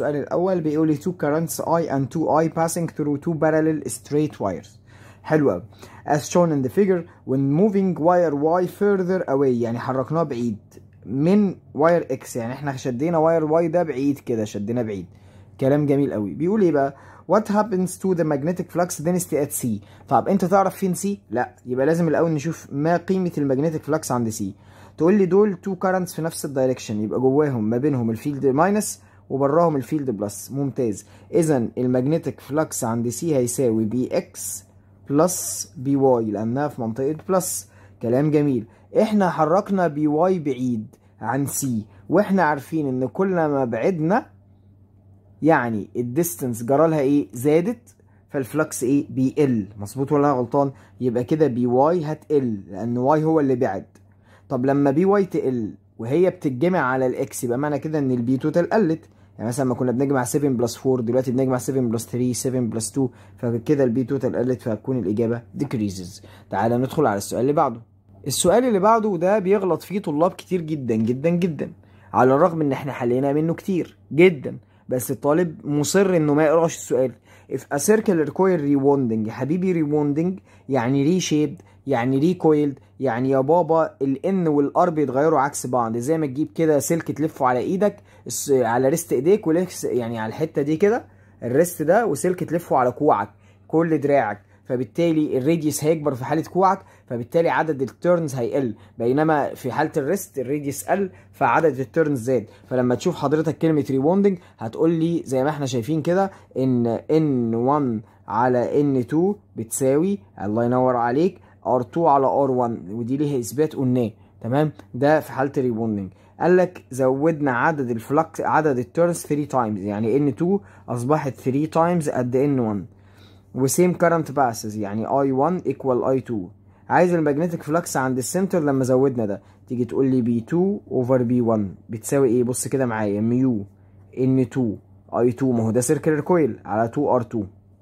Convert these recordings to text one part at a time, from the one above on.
السؤال الاول بيقول لي two currents I and 2I passing through two parallel straight wires حلو قوي as shown in the figure when moving wire Y further away يعني حركناه بعيد من واير اكس يعني احنا شدينا واير واي ده بعيد كده شدينا بعيد كلام جميل قوي بيقول ايه بقى what happens to the magnetic flux density at C طب انت تعرف فين سي لا يبقى لازم الاول نشوف ما قيمه المagnetic flux عند سي تقول لي دول تو كارنتس في نفس الدايركشن يبقى جواهم ما بينهم الفيلد ماينس وبراهم الفيلد بلس ممتاز اذا المagnetic فلكس عند سي هيساوي بي اكس بلس بي واي لانها في منطقه بلس كلام جميل احنا حركنا بي واي بعيد عن سي واحنا عارفين ان كل ما بعدنا يعني الديستنس جرالها ايه زادت فالفلكس ايه بيقل مظبوط ولا انا غلطان يبقى كده بي واي هتقل لان واي هو اللي بعد طب لما بي واي تقل وهي بتتجمع على الاكس يبقى معنى كده ان البي توتال قلت يعني مثلا ما كنا بنجمع 7 بلس 4 دلوقتي بنجمع 7 بلس 3 7 بلس 2 فكده البي توتال قلت فهتكون الاجابه decreases تعالى ندخل على السؤال اللي بعده السؤال اللي بعده وده بيغلط فيه طلاب كتير جدا جدا جدا على الرغم ان احنا حلينا منه كتير جدا بس الطالب مصر انه ما يقراش السؤال if a circle require rewinding يا حبيبي rewinding يعني reshaped يعني recoiled يعني يا بابا الان والار بيتغيروا عكس بعض زي ما تجيب كده سلك تلفه على ايدك على ريست ايديك ولكس يعني على الحته دي كده الريست ده وسلك تلفه على كوعك كل دراعك فبالتالي الراديوس هيكبر في حاله كوعك فبالتالي عدد التيرنز هيقل بينما في حاله الريست الراديوس قل فعدد التيرنز زاد فلما تشوف حضرتك كلمه ريبوندنج هتقول لي زي ما احنا شايفين كده ان n1 على n2 بتساوي الله ينور عليك R2 على R1 ودي ليها اثبات قلناه تمام ده في حاله الريبوندنج قال لك زودنا عدد الفلكس عدد التيرنز 3 تايمز يعني n2 اصبحت 3 تايمز قد n1 وسيم كارنت باسز يعني I1 equal I2 عايز المagnetic فلكس عند السنتر لما زودنا ده تيجي تقول لي B2 over B1 بتساوي ايه بص كده معايا ميو N2 I2 ما هو ده سيركلر كويل على 2 R2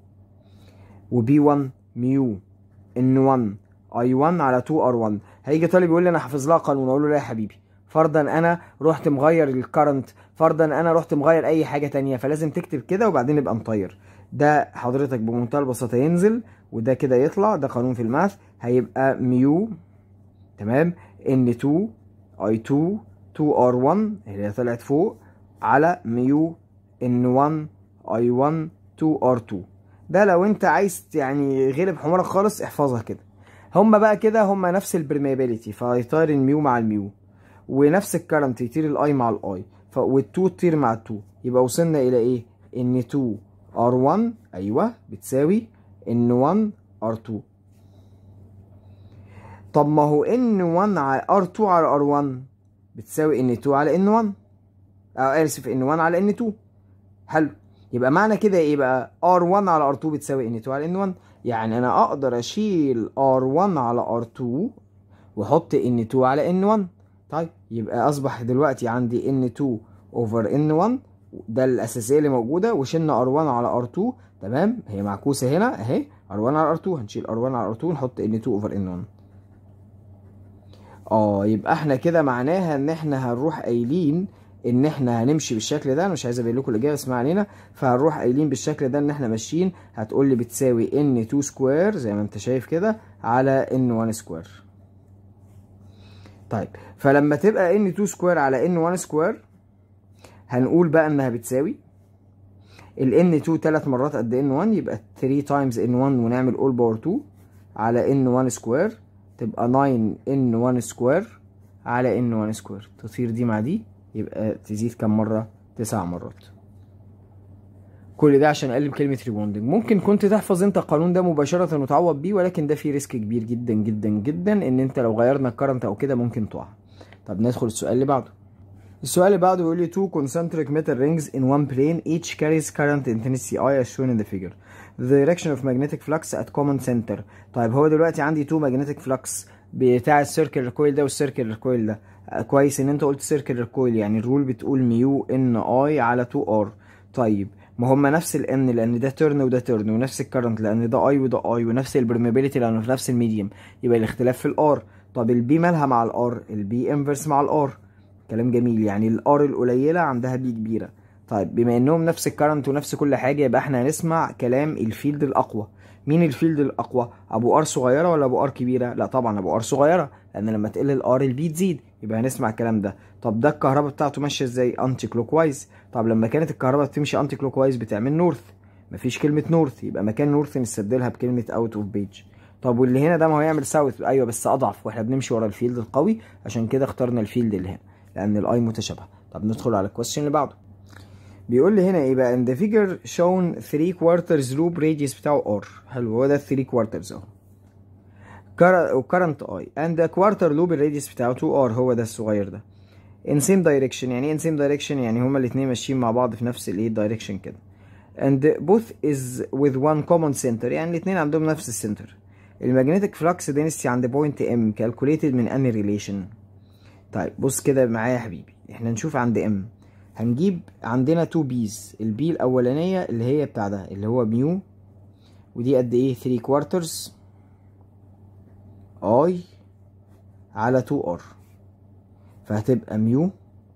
وB1 ميو N1 I1 على 2 R1 هيجي طالب يقول لي انا حافظ لها قانون اقول له لا يا حبيبي فرضا انا رحت مغير الكرنت فرضا انا رحت مغير اي حاجه تانية فلازم تكتب كده وبعدين يبقى مطير ده حضرتك بمنتهى البساطه ينزل وده كده يطلع ده قانون في الماث هيبقى ميو تمام ان 2 اي 2 2 ار 1 اللي طلعت فوق على ميو ان 1 اي 1 2 ار 2 ده لو انت عايز يعني غلب حمارك خالص احفظها كده هما بقى كده هما نفس البرميابيليتي فهيطير الميو مع الميو ونفس الكرنت يطير الاي مع الاي والتو تطير مع التو يبقى وصلنا الى ايه ان 2 R1 أيوه بتساوي N1 R2 طب ما هو N1 على R2 على R1 بتساوي N2 على N1 أو آسف N1 على N2 حلو يبقى معنى كده إيه بقى R1 على R2 بتساوي N2 على N1 يعني أنا أقدر أشيل R1 على R2 وأحط N2 على N1 طيب يبقى أصبح دلوقتي عندي N2 over N1 ده الاساسيه اللي موجوده وشلنا ار1 على ار2 تمام هي معكوسه هنا اهي ار1 على ار2 هنشيل ار1 على ار2 ونحط ان2 اوفر ان1 اه يبقى احنا كده معناها ان احنا هنروح قايلين ان احنا هنمشي بالشكل ده انا مش عايز ابين لكم الاجابه اسمع علينا فهنروح قايلين بالشكل ده ان احنا ماشيين هتقول لي بتساوي n2 سكوير زي ما انت شايف كده على n1 سكوير طيب فلما تبقى n2 سكوير على n1 سكوير هنقول بقى انها بتساوي ال n2 تلات مرات قد n1 يبقى 3 تايمز n1 ونعمل all باور 2 على n1 سكوير تبقى 9 n1 سكوير على n1 سكوير تطير دي مع دي يبقى تزيد كم مرة؟ تسع مرات كل ده عشان اقلب كلمة ريبوندنج ممكن كنت تحفظ انت القانون ده مباشرة وتعوض بيه ولكن ده فيه ريسك كبير جدا جدا جدا ان انت لو غيرنا الكرنت او كده ممكن تقع طب ندخل السؤال اللي بعده السؤال اللي بعده بيقول لي two concentric metal rings in one plane each carries current intensity I as shown in the figure the direction of magnetic flux at common center طيب هو دلوقتي عندي two magnetic flux بتاع السيركل كويل ده والسيركل كويل ده كويس ان انت قلت سيركل كويل يعني الرول بتقول ميو ان اي على 2 ار طيب ما هما نفس الان لان ده تيرن وده تيرن ونفس الكرنت لان ده اي وده اي ونفس البرميبيليتي لانه في نفس الميديوم يبقى الاختلاف في الار طب البي مالها مع الار البي انفرس مع الار كلام جميل يعني الار القليله عندها بي كبيره طيب بما انهم نفس الكرنت ونفس كل حاجه يبقى احنا هنسمع كلام الفيلد الاقوى مين الفيلد الاقوى ابو ار صغيره ولا ابو ار كبيره لا طبعا ابو ار صغيره لان لما تقل الار البي تزيد يبقى هنسمع الكلام ده طب ده الكهرباء بتاعته ماشيه ازاي انتي كلوك وايز طب لما كانت الكهرباء بتمشي انتي كلوك وايز بتعمل نورث مفيش كلمه نورث يبقى مكان نورث نستبدلها بكلمه اوت اوف بيج طب واللي هنا ده ما هو يعمل ساوث ايوه بس اضعف واحنا بنمشي ورا الفيلد القوي عشان كده اخترنا الفيلد اللي هنا لان الاي متشابهه طب ندخل على الكويستشن اللي بعده بيقول لي هنا ايه بقى ان the figure shown 3 quarters loop radius بتاعه r حلو هو ده 3 quarters اهو current i and the quarter loop الراديوس بتاعه 2 r هو ده الصغير ده in same direction يعني ايه in same direction يعني هما الاتنين ماشيين مع بعض في نفس الايه direction كده and both is with one common center يعني الاتنين عندهم نفس السنتر المagnetic flux density عند point m calculated من انهي relation طيب بص كده معايا يا حبيبي احنا نشوف عند ام هنجيب عندنا تو بيز البي الاولانيه اللي هي بتاع ده اللي هو ميو ودي قد ايه 3 كوارترز اي على 2 ار فهتبقى ميو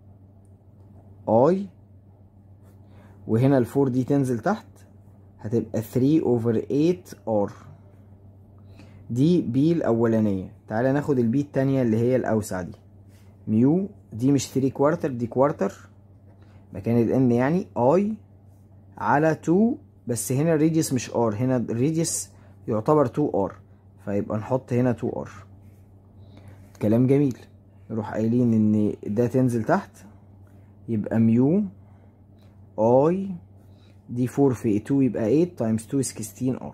اي وهنا الفور دي تنزل تحت هتبقى 3 اوفر 8 ار دي بي الاولانيه تعالى ناخد البي التانية اللي هي الاوسع دي ميو دي مش 3 كوارتر دي كوارتر مكان الان يعني اي على 2 بس هنا الريديوس مش ار هنا الريديوس يعتبر 2 ار فيبقى نحط هنا 2 ار كلام جميل نروح قايلين ان ده تنزل تحت يبقى ميو اي دي 4 في 2 يبقى 8 تايمز 2 16 ار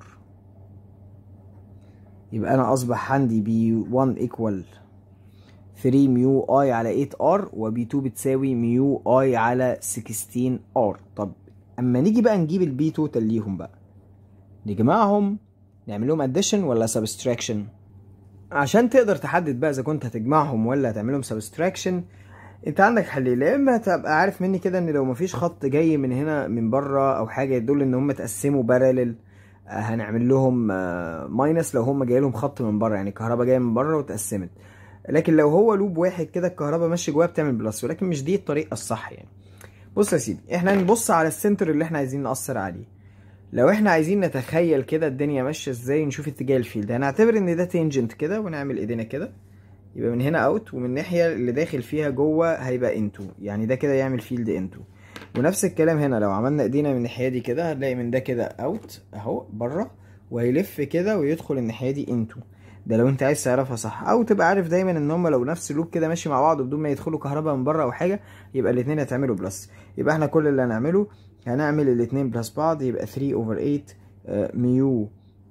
يبقى انا اصبح عندي بي 1 ايكوال 3 ميو اي على 8 ار وبي 2 بتساوي ميو اي على 16 ار طب اما نيجي بقى نجيب البي توتال ليهم بقى نجمعهم نعمل لهم اديشن ولا سبستراكشن عشان تقدر تحدد بقى اذا كنت هتجمعهم ولا هتعملهم سبستراكشن انت عندك حلين يا اما تبقى عارف مني كده ان لو مفيش خط جاي من هنا من بره او حاجه يدل ان هم اتقسموا بارلل هنعمل لهم ماينس لو هم جاي لهم خط من بره يعني الكهرباء جايه من بره واتقسمت لكن لو هو لوب واحد كده الكهرباء ماشيه جواه بتعمل بلس ولكن مش دي الطريقه الصح يعني بص يا سيدي احنا هنبص على السنتر اللي احنا عايزين نأثر عليه لو احنا عايزين نتخيل كده الدنيا ماشيه ازاي نشوف اتجاه الفيلد هنعتبر ان ده تنجنت كده ونعمل ايدينا كده يبقى من هنا اوت ومن الناحيه اللي داخل فيها جوه هيبقى انتو يعني ده كده يعمل فيلد انتو ونفس الكلام هنا لو عملنا ايدينا من الناحيه دي كده هنلاقي من ده كده اوت اهو بره وهيلف كده ويدخل الناحيه دي انتو ده لو انت عايز تعرفها صح او تبقى عارف دايما ان هم لو نفس اللوب كده ماشي مع بعض بدون ما يدخلوا كهرباء من بره او حاجه يبقى الاثنين هتعملوا بلس يبقى احنا كل اللي هنعمله هنعمل الاثنين بلس بعض يبقى 3 اوفر 8 ميو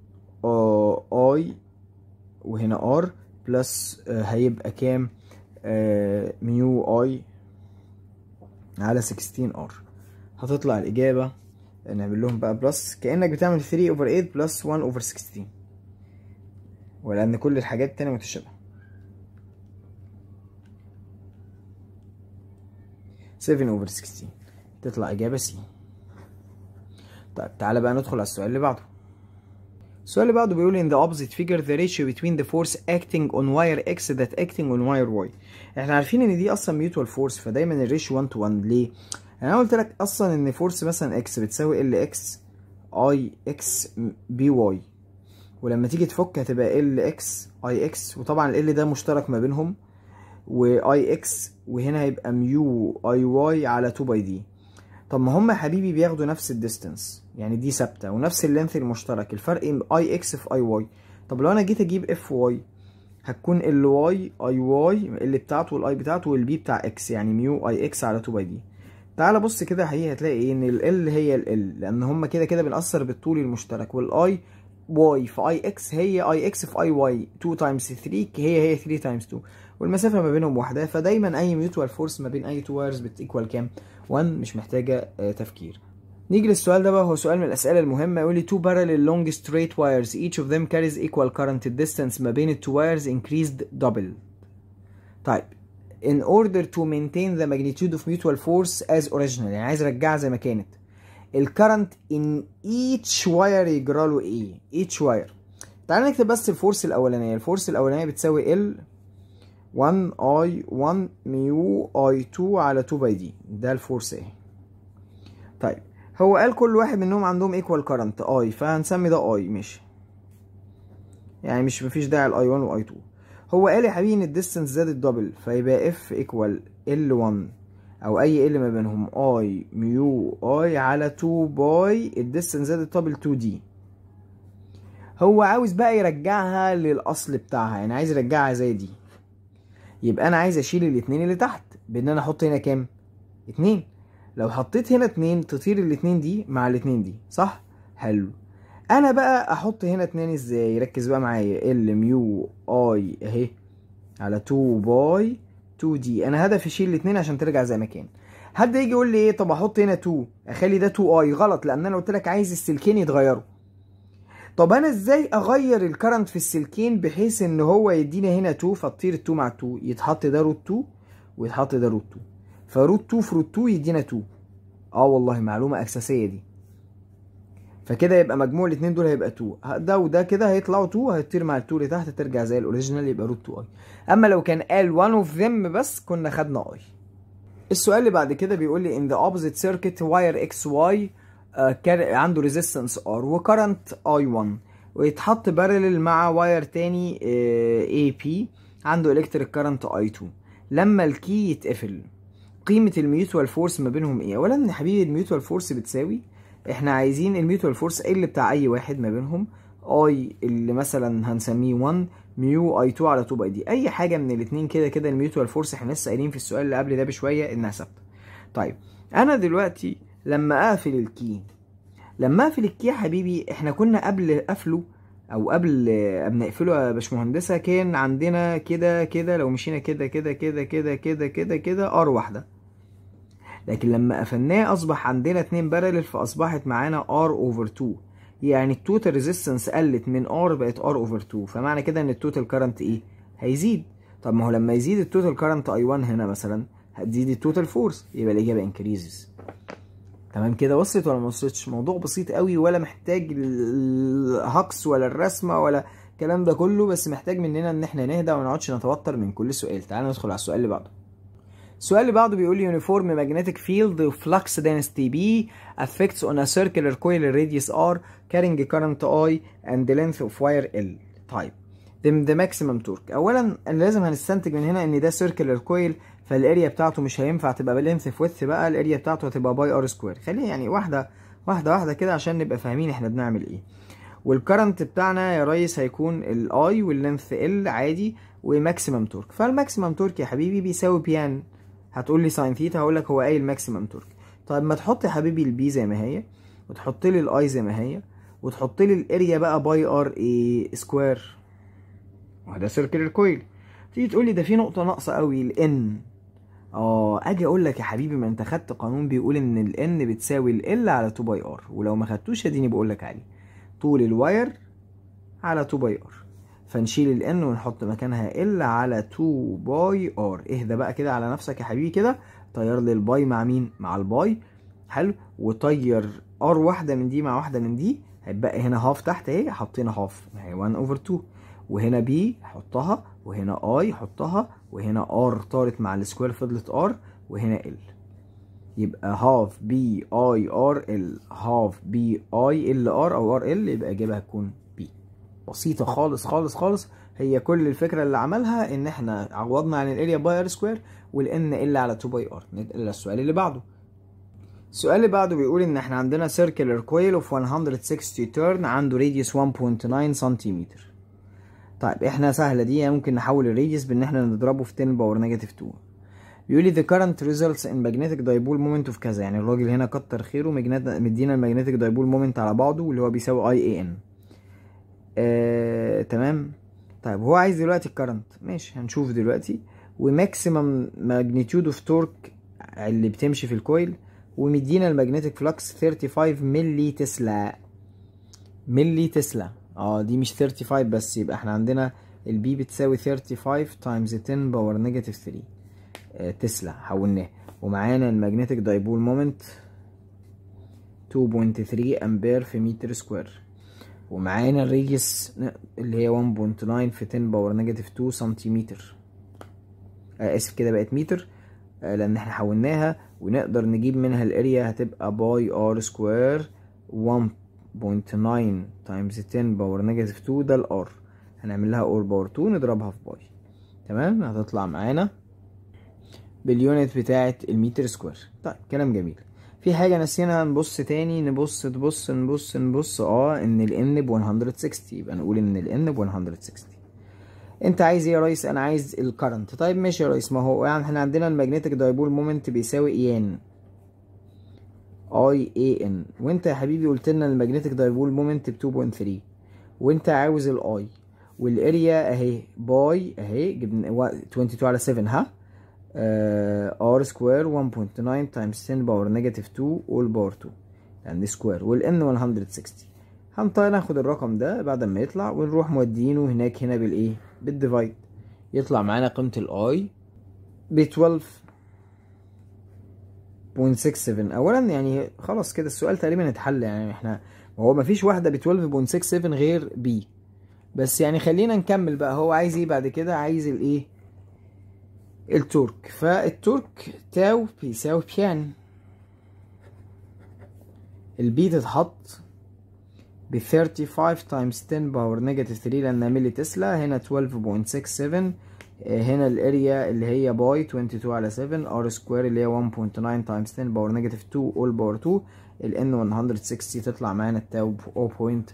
اي وهنا ار بلس هيبقى كام ميو اي على 16 ار هتطلع الاجابه نعمل لهم بقى بلس كانك بتعمل 3 اوفر 8 بلس 1 اوفر 16 ولان كل الحاجات التانية متشابهة 7 اوفر 16 تطلع اجابة سي طيب تعالى بقى ندخل على السؤال اللي بعده السؤال اللي بعده بيقول in the opposite figure the ratio between the force acting on wire x that acting on wire y احنا عارفين ان دي اصلا mutual force فدايما الريشيو 1 to 1 ليه؟ انا قلت لك اصلا ان فورس مثلا x بتساوي ال اكس اي اكس بي واي ولما تيجي تفك هتبقى ال اكس اي اكس وطبعا ال ده مشترك ما بينهم واي اكس وهنا هيبقى ميو اي واي على 2 باي دي طب ما هم يا حبيبي بياخدوا نفس الديستنس يعني دي ثابته ونفس اللينث المشترك الفرق اي اكس في اي واي طب لو انا جيت اجيب اف واي هتكون ال واي اي واي ال بتاعته والاي بتاعته والبي بتاع اكس يعني ميو اي اكس على 2 باي دي تعال بص كده حقيقي هتلاقي ايه ان ال هي ال لان هم كده كده بنأثر بالطول المشترك والاي واي في اي اكس هي اي اكس في اي واي 2 تايمز 3 هي هي 3 تايمز 2 والمسافه ما بينهم واحده فدايما اي ميوتوال فورس ما بين اي تو وايرز بتيكوال كام 1 مش محتاجه آه تفكير نيجي للسؤال ده بقى هو سؤال من الاسئله المهمه يقول لي two parallel long straight wires each of them carries equal current distance ما بين التو وايرز increased double طيب in order to maintain the magnitude of mutual force as original يعني عايز ارجعها زي ما كانت الكرنت ان each wire يجرى له ايه each wire تعال نكتب بس الفورس الاولانيه الفورس الاولانيه بتساوي ال 1 اي 1 ميو اي 2 على 2 باي دي ده الفورس اهي طيب هو قال كل واحد منهم عندهم ايكوال كارنت اي فهنسمي ده اي ماشي يعني مش مفيش داعي لاي 1 واي 2 هو قال يا حبيبي ان الديستنس زادت دبل فيبقى اف ايكوال ال 1 او اي ال ما بينهم اي ميو اي على 2 باي الديستنس زادت دبل 2 دي هو عاوز بقى يرجعها للاصل بتاعها يعني عايز يرجعها زي دي يبقى انا عايز اشيل الاتنين اللي تحت بان انا احط هنا كام اتنين لو حطيت هنا اتنين تطير الاتنين دي مع الاتنين دي صح حلو انا بقى احط هنا اتنين ازاي ركز بقى معايا ال ميو اي اهي على 2 باي 2 دي انا هدفي اشيل الاتنين عشان ترجع زي ما كان حد يجي يقول لي ايه طب احط هنا 2 اخلي ده 2 اي غلط لان انا قلت لك عايز السلكين يتغيروا طب انا ازاي اغير الكرنت في السلكين بحيث ان هو يدينا هنا 2 فتطير ال 2 مع 2 يتحط ده روت 2 ويتحط ده روت 2 فروت 2 في روت 2 يدينا 2 اه والله معلومه اساسيه دي فكده يبقى مجموع الاثنين دول هيبقى 2 ده وده كده هيطلعوا 2 هيطير مع ال 2 اللي تحت ترجع زي الاوريجينال يبقى روت 2 اي اما لو كان قال one of them بس كنا خدنا اي السؤال اللي بعد كده بيقول لي in the opposite circuit wire XY uh, عنده resistance R وكرنت I1 ويتحط بارلل مع واير تاني uh, AP عنده electric current I2 لما الكي يتقفل قيمة الميوتوال فورس ما بينهم ايه؟ اولا يا حبيبي الميوتوال فورس بتساوي احنا عايزين الميوتوال فورس اللي بتاع اي واحد ما بينهم اي اللي مثلا هنسميه 1 ميو اي 2 على 2 باي دي اي حاجه من الاثنين كده كده الميوتوال فورس احنا لسه قايلين في السؤال اللي قبل ده بشويه انها ثابته طيب انا دلوقتي لما اقفل الكي لما اقفل الكي يا حبيبي احنا كنا قبل قفله او قبل قبل نقفله يا باشمهندسه كان عندنا كده كده لو مشينا كده كده كده كده كده كده كده ار واحده لكن لما قفلناه اصبح عندنا اتنين بارلل فاصبحت معانا ار اوفر 2 يعني التوتال ريزيستنس قلت من ار بقت ار اوفر 2 فمعنى كده ان التوتال كارنت ايه هيزيد طب ما هو لما يزيد التوتال كارنت اي 1 هنا مثلا هتزيد التوتال فورس يبقى الاجابه انكريزز تمام كده وصلت ولا ما وصلتش موضوع بسيط قوي ولا محتاج الهكس ولا الرسمه ولا الكلام ده كله بس محتاج مننا ان احنا نهدى وما نقعدش نتوتر من كل سؤال تعالى ندخل على السؤال اللي بعده السؤال اللي بعده بيقول لي uniform magnetic field flux density B affects on a circular coil radius R carrying current I and the length of wire L طيب then the maximum torque اولا لازم هنستنتج من هنا ان ده circular coil فالاريا بتاعته مش هينفع تبقى باللينث في width بقى الاريا بتاعته هتبقى باي ار سكوير خلينا يعني واحده واحده واحده كده عشان نبقى فاهمين احنا بنعمل ايه والكرنت بتاعنا يا ريس هيكون الاي واللينث ال عادي وماكسيمم تورك فالماكسيمم تورك يا حبيبي بيساوي بيان هتقول لي ساين ثيتا هقول لك هو ايه الماكسيمم تورك طيب ما تحط يا حبيبي البي زي ما هي وتحط لي الاي زي ما هي وتحط لي الاريا بقى باي ار اي سكوير وده سيركلر كويل تيجي تقول لي ده في نقطه ناقصه قوي الان اه اجي اقول لك يا حبيبي ما انت خدت قانون بيقول ان الان بتساوي ال على 2 باي ار ولو ما خدتوش اديني بقول لك عليه طول الواير على 2 باي ار فنشيل الان ونحط مكانها ال على 2 باي ار اهدى بقى كده على نفسك يا حبيبي كده طير لي الباي مع مين مع الباي حلو وطير ار واحده من دي مع واحده من دي هيبقى هنا هاف تحت اهي حطينا هاف ما هي 1 اوفر 2 وهنا بي حطها وهنا اي حطها وهنا ار طارت مع السكوير فضلت ار وهنا ال يبقى هاف بي اي ار ال هاف بي اي ال ار او ار ال يبقى اجابها هتكون بي بسيطة خالص خالص خالص هي كل الفكرة اللي عملها ان احنا عوضنا عن الاريا باي ار سكوير والان ال على 2 باي ار ننقل للسؤال اللي بعده السؤال اللي بعده بيقول ان احنا عندنا circular coil of 160 turn عنده radius 1.9 سنتيمتر طيب احنا سهلة دي ممكن نحول الراديوس بان احنا نضربه في 10 باور نيجاتيف 2 بيقول لي the current results in magnetic dipole moment of كذا يعني الراجل هنا كتر خيره مدينا المagnetic dipole moment على بعضه واللي هو بيساوي اي اي ان آه، تمام طيب هو عايز دلوقتي الكرنت ماشي هنشوف دلوقتي وماكسيمم ماجنتيود اوف تورك اللي بتمشي في الكويل ومدينا المagnetic فلكس 35 ملي تسلا ملي تسلا اه دي مش 35 بس يبقى احنا عندنا البي بتساوي 35 تايمز 10 باور نيجاتيف 3 آه تسلا حولناه ومعانا المagnetic دايبول مومنت 2.3 امبير في متر سكوير ومعانا الريديوس اللي هي 1.9 في 10 باور نيجاتيف 2 سنتيمتر آه اسف كده بقت متر آه، لان احنا حولناها ونقدر نجيب منها الاريا هتبقى باي ار سكوير 1.9 تايمز 10 باور نيجاتيف 2 ده الار هنعمل لها اور باور 2 نضربها في باي تمام هتطلع معانا باليونت بتاعة المتر سكوير طيب كلام جميل في حاجة نسينا نبص تاني نبص تبص نبص نبص اه ان ال n ب 160 يبقى نقول ان ال n ب 160 انت عايز ايه يا ريس انا عايز الكرنت طيب ماشي يا ريس ما هو يعني احنا عندنا الماجنتيك دايبول مومنت بيساوي ايان اي اي ان وانت يا حبيبي قلت لنا الماجنتيك دايبول مومنت ب 2.3 وانت عاوز الاي والاريا اهي باي اهي جبنا 22 على 7 ها ار سكوير 1.9 تايمز 10 باور نيجاتيف 2 اول باور 2 يعني سكوير والان 160 هنطلع ناخد الرقم ده بعد ما يطلع ونروح مودينه هناك هنا بالايه بالديفايد يطلع معانا قيمة الاي ب 12.67 اولا يعني خلاص كده السؤال تقريبا اتحل يعني احنا هو مفيش واحدة ب 12.67 غير بي بس يعني خلينا نكمل بقى هو عايز ايه بعد كده عايز الايه التورك فالتورك تاو بيساوي بيان البي تتحط ب 35 تايمز 10 باور نيجاتيف 3 لان ملي تسلا هنا 12.67 هنا الاريا اللي هي باي 22 على 7 ار سكوير اللي هي 1.9 تايمز 10 باور نيجاتيف 2 اول باور 2 الان 160 تطلع معانا التاو ب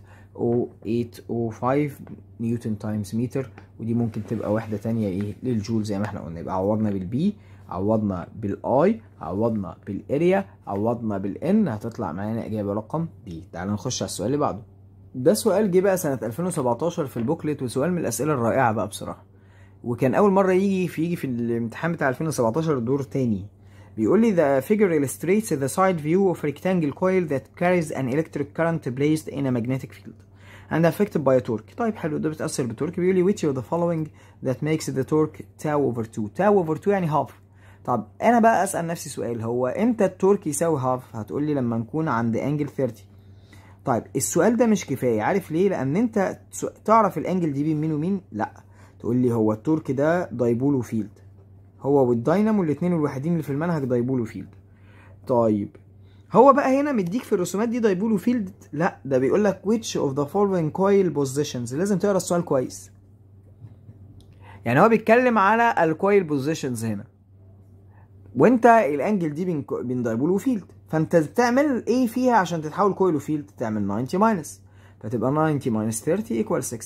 0.0805 نيوتن تايمز متر ودي ممكن تبقى وحده تانية ايه للجول زي ما احنا قلنا يبقى عوضنا بالبي عوضنا بالاي عوضنا بالاريا عوضنا بالان هتطلع معانا اجابه رقم بي تعالوا نخش على السؤال اللي بعده ده سؤال جه بقى سنه 2017 في البوكلت وسؤال من الاسئله الرائعه بقى بصراحه وكان اول مره يجي في يجي في الامتحان بتاع 2017 دور تاني بيقول لي the figure illustrates the side view of rectangle coil that carries an electric current placed in a magnetic field and affected by a torque طيب حلو ده بتأثر بتورك بيقول لي which of the following that makes the torque tau over 2 tau over 2 يعني half طب انا بقى اسال نفسي سؤال هو امتى التورك يساوي هاف هتقول لي لما نكون عند انجل 30 طيب السؤال ده مش كفايه عارف ليه لان انت تعرف الانجل دي بين مين ومين لا تقول لي هو التورك ده دايبولو فيلد هو والداينامو الاثنين الوحيدين اللي في المنهج دايبولو فيلد طيب هو بقى هنا مديك في الرسومات دي دايبولو فيلد لا ده بيقول لك which of the following coil positions لازم تقرا السؤال كويس يعني هو بيتكلم على الكويل بوزيشنز هنا وانت الانجل دي بين بين دايبول وفيلد فانت بتعمل ايه فيها عشان تتحول كويل وفيلد تعمل 90 ماينس فتبقى 90 ماينس 30 ايكوال 60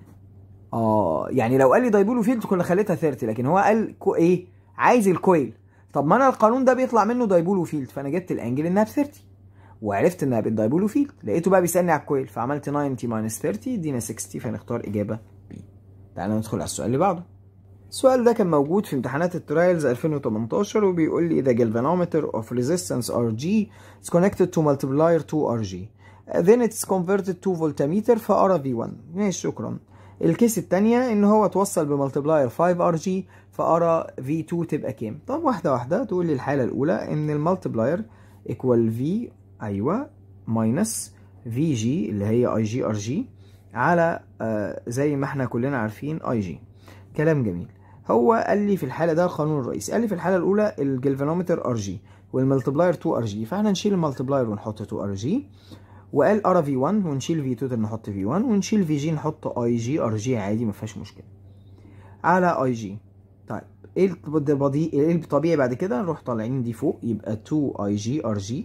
اه يعني لو قال لي دايبول وفيلد كنا خليتها 30 لكن هو قال كو ايه عايز الكويل طب ما انا القانون ده بيطلع منه دايبول وفيلد فانا جبت الانجل انها ب 30 وعرفت انها بين دايبول وفيلد لقيته بقى بيسالني على الكويل فعملت 90 ماينس 30 ادينا 60 فنختار اجابه بي تعالى ندخل على السؤال اللي بعده السؤال ده كان موجود في امتحانات الترايلز 2018 وبيقول لي the galvanometer of resistance RG is connected to multiplier 2 RG then it's converted to voltmeter فأرى V1 ماشي شكرا الكيس التانية ان هو توصل بمالتبلاير 5 RG فأرى V2 تبقى كام طب واحدة واحدة تقول لي الحالة الأولى ان المالتبلاير equal V أيوة minus VG اللي هي IG RG على آه زي ما احنا كلنا عارفين IG كلام جميل هو قال لي في الحاله ده القانون الرئيسي قال لي في الحاله الاولى الجلفانومتر ار جي والملتبلاير 2 ار جي فاحنا نشيل الملتبلاير ونحط 2 ار جي وقال ار في 1 ونشيل في 2 نحط في 1 ونشيل في جي نحط اي جي ار جي عادي ما فيهاش مشكله على اي جي طيب ايه البديهي ايه الطبيعي بعد كده نروح طالعين دي فوق يبقى 2 اي جي ار جي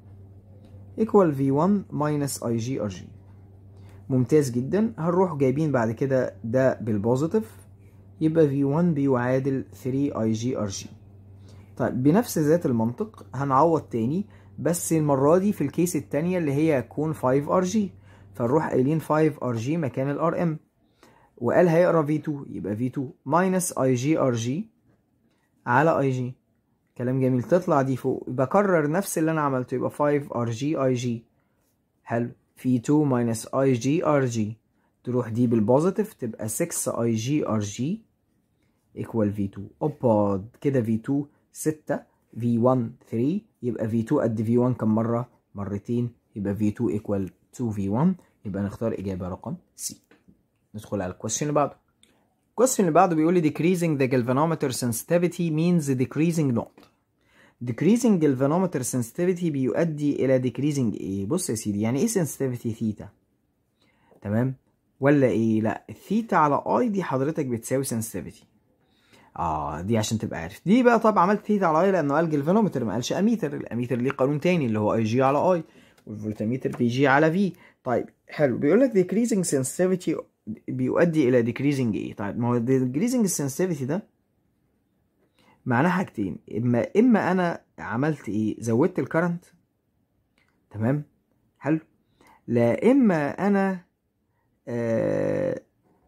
ايكوال في 1 ماينس اي جي ار جي ممتاز جدا هنروح جايبين بعد كده ده بالبوزيتيف يبقى V1 بيعادل 3 اي جي ار جي طيب بنفس ذات المنطق هنعوض تاني بس المرة دي في الكيس التانية اللي هي هتكون 5 ار جي فنروح قايلين 5 ار جي مكان الار ام وقال هيقرا V2 يبقى V2 ماينس اي جي ار جي على اي جي كلام جميل تطلع دي فوق بكرر نفس اللي انا عملته يبقى 5 ار جي اي جي حلو V2 ماينس اي جي ار جي تروح دي بالبوزيتيف تبقى 6 اي جي ار جي equal V2 اوبا كده V2 6 V1 3 يبقى V2 قد V1 كم مرة؟ مرتين يبقى V2 equal 2 V1 يبقى نختار إجابة رقم C ندخل على الكويستشن اللي بعده الكويستشن اللي بعده بيقول لي decreasing the galvanometer sensitivity means decreasing not decreasing الفانومتر sensitivity بيؤدي الى decreasing ايه بص يا سيدي يعني ايه sensitivity ثيتا تمام ولا ايه لا الثيتا على اي دي حضرتك بتساوي sensitivity اه دي عشان تبقى عارف دي بقى طب عملت ثيتا على اي لانه قال جلفانومتر ما قالش اميتر الاميتر ليه قانون تاني اللي هو اي جي على اي والفولتميتر بي جي على في طيب حلو بيقول لك decreasing sensitivity بيؤدي الى decreasing ايه طيب ما هو decreasing sensitivity ده معناه حاجتين اما اما انا عملت ايه زودت الكرنت تمام حلو لا اما انا آه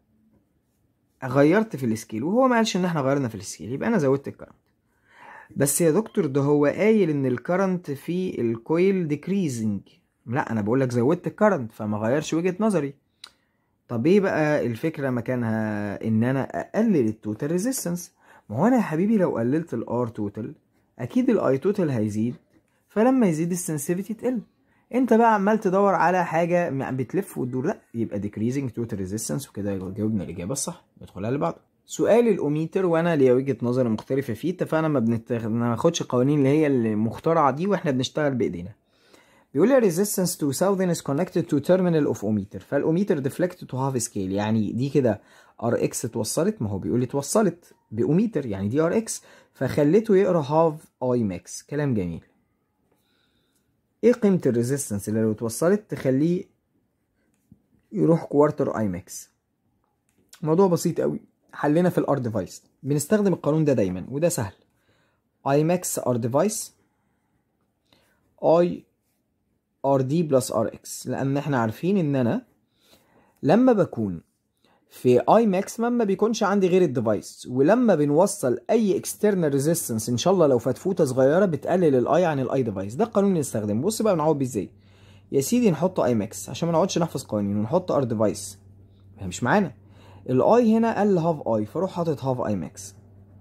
غيرت في السكيل وهو ما قالش ان احنا غيرنا في السكيل يبقى انا زودت الكرنت بس يا دكتور ده هو قايل ان الكرنت في الكويل ديكريزنج لا انا بقول لك زودت الكرنت فما غيرش وجهة نظري طب ايه بقى الفكره مكانها ان انا اقلل التوتال ريزيستنس ما هو انا يا حبيبي لو قللت الار توتال اكيد الاي توتال هيزيد فلما يزيد السنسيفيتي تقل انت بقى عمال تدور على حاجه بتلف وتدور لا يبقى decreasing total resistance وكده جاوبنا الاجابه الصح ندخل على اللي بعده سؤال الاوميتر وانا ليا وجهه نظر مختلفه فيه اتفقنا ما بناخدش القوانين اللي هي المخترعه دي واحنا بنشتغل بايدينا بيقول لي resistance 2000 is connected to terminal of ohmmeter فالاوميتر deflected to half scale يعني دي كده ار اكس اتوصلت ما هو بيقول لي اتوصلت باوميتر يعني دي ار اكس فخليته يقرا هاف اي ماكس كلام جميل ايه قيمه الريزيستنس اللي لو اتوصلت تخليه يروح كوارتر اي ماكس موضوع بسيط قوي حلنا في الار ديفايس بنستخدم القانون ده دايما وده سهل اي ماكس ار ديفايس اي ار دي بلس ار اكس لان احنا عارفين ان انا لما بكون في اي ماكسيمم ما بيكونش عندي غير الديفايس ولما بنوصل اي اكسترنال ريزيستنس ان شاء الله لو فتفوته صغيره بتقلل الاي عن الاي ديفايس ده القانون اللي نستخدمه بص بقى بنعوض بيه ازاي يا سيدي نحط اي ماكس عشان ما نقعدش نحفظ قوانين ونحط ار ديفايس هي مش معانا الاي هنا قال هاف اي فاروح حاطط هاف اي ماكس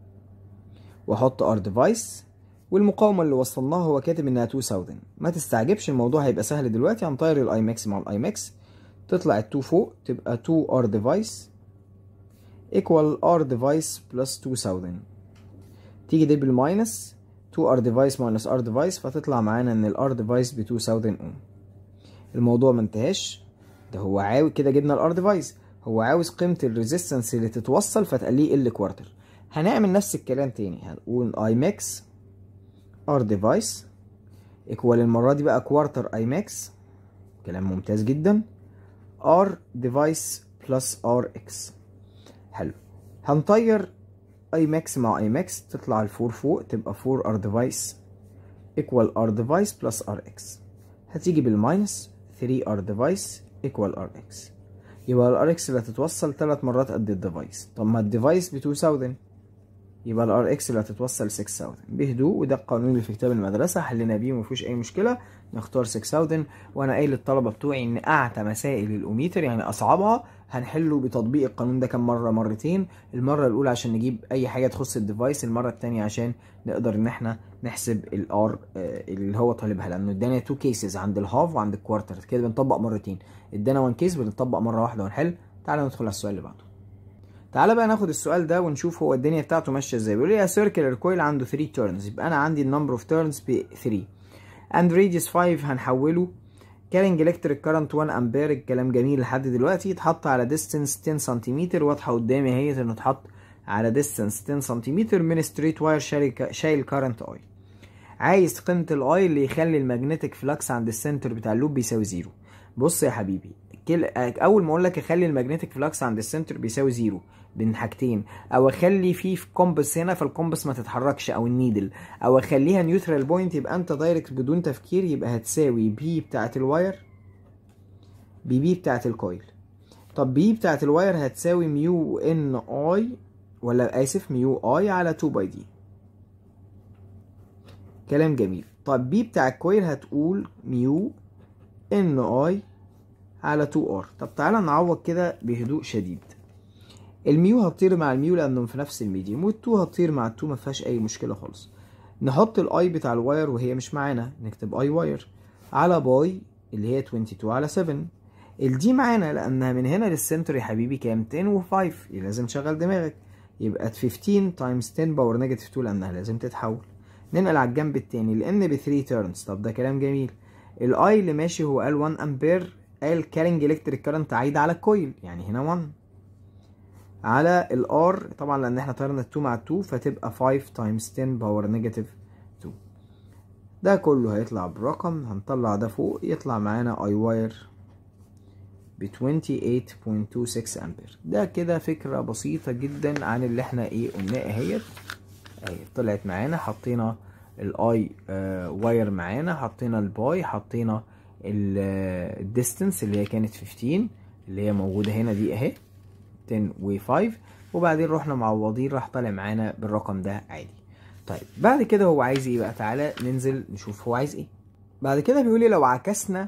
واحط ار ديفايس والمقاومه اللي وصلناها هو كاتب انها 2000 ما تستعجبش الموضوع هيبقى سهل دلوقتي هنطير الاي ماكس مع الاي ماكس تطلع ال 2 فوق تبقى 2 ار ديفايس equal r device plus 2000 تيجي دي بالماينس 2 r device minus r device فتطلع معانا ان ال r device ب 2000 اوم الموضوع ما انتهاش ده هو عاوز كده جبنا ال r device هو عاوز قيمة الريزيستنس اللي تتوصل فتقليه ال كوارتر هنعمل نفس الكلام تاني هنقول i max r device equal المرة دي بقى كوارتر i max كلام ممتاز جدا r device plus rx حلو هنطير اي ماكس مع اي ماكس تطلع الفور فوق تبقى 4 ار ديفايس ايكوال ار ديفايس بلس ار اكس هتيجي بالماينس 3 ار ديفايس ايكوال ار اكس يبقى الار اكس اللي هتتوصل ثلاث مرات قد الديفايس طب ما الديفايس ب 2000 يبقى الار اكس اللي هتتوصل 6000 بهدوء وده القانون اللي في كتاب المدرسه حلينا بيه ومفيهوش اي مشكله نختار 6000 وانا قايل للطلبه بتوعي ان اعتى مسائل الاوميتر يعني اصعبها هنحله بتطبيق القانون ده كم مره مرتين المره الاولى عشان نجيب اي حاجه تخص الديفايس المره الثانيه عشان نقدر ان احنا نحسب الار اللي هو طالبها لانه ادانا تو كيسز عند الهاف وعند الكوارتر كده بنطبق مرتين ادانا وان كيس بنطبق مره واحده ونحل تعالى ندخل على السؤال اللي بعده تعالى بقى ناخد السؤال ده ونشوف هو الدنيا بتاعته ماشيه ازاي بيقول لي سيركلر كويل عنده 3 تيرنز يبقى انا عندي النمبر اوف تيرنز ب 3 اند راديوس 5 هنحوله كارينج الكتريك كارنت 1 امبير الكلام جميل لحد دلوقتي اتحط على ديستنس 10 سنتيمتر واضحه قدامي اهي انه اتحط على ديستنس 10 سنتيمتر من ستريت واير شايل كارنت اي عايز قيمه الاي اللي يخلي المagnetic فلكس عند السنتر بتاع اللوب بيساوي زيرو بص يا حبيبي كل اول ما اقول لك اخلي المagnetic فلكس عند السنتر بيساوي زيرو بين حاجتين او اخلي فيه في كومبس هنا فالكومبس ما تتحركش او النيدل او اخليها نيوترال بوينت يبقى انت دايركت بدون تفكير يبقى هتساوي بي بتاعه الواير بي بي بتاعه الكويل طب بي بتاعه الواير هتساوي ميو ان اي ولا اسف ميو اي على 2 باي دي كلام جميل طب بي بتاع الكويل هتقول ميو ان اي على 2 ار طب تعالى نعوض كده بهدوء شديد الميو هتطير مع الميو لانهم في نفس الميديوم والتو هتطير مع التو ما فيهاش اي مشكله خالص نحط الاي بتاع الواير وهي مش معانا نكتب اي واير على باي اللي هي 22 على 7 الدي معانا لانها من هنا للسنتر يا حبيبي كام 10 و5 لازم تشغل دماغك يبقى 15 تايمز 10 باور نيجاتيف 2 لانها لازم تتحول ننقل على الجنب التاني لان ب 3 تيرنز طب ده كلام جميل الاي اللي ماشي هو قال 1 امبير قال كارنج الكتريك كارنت عايده على الكويل يعني هنا 1 على الار طبعا لان احنا طيرنا 2 مع 2 فتبقى 5 تايمز 10 باور نيجاتيف 2 ده كله هيطلع برقم هنطلع ده فوق يطلع معانا اي واير ب 28.26 امبير ده كده فكره بسيطه جدا عن اللي احنا ايه قلناه اهيت اهي طلعت معانا حطينا الاي آه واير معانا حطينا الباي حطينا الديستنس اللي هي كانت 15 اللي هي موجوده هنا دي اهي 10 و5 وبعدين رحنا معوضين راح طالع معانا بالرقم ده عادي طيب بعد كده هو عايز ايه بقى تعالى ننزل نشوف هو عايز ايه بعد كده بيقول لي لو عكسنا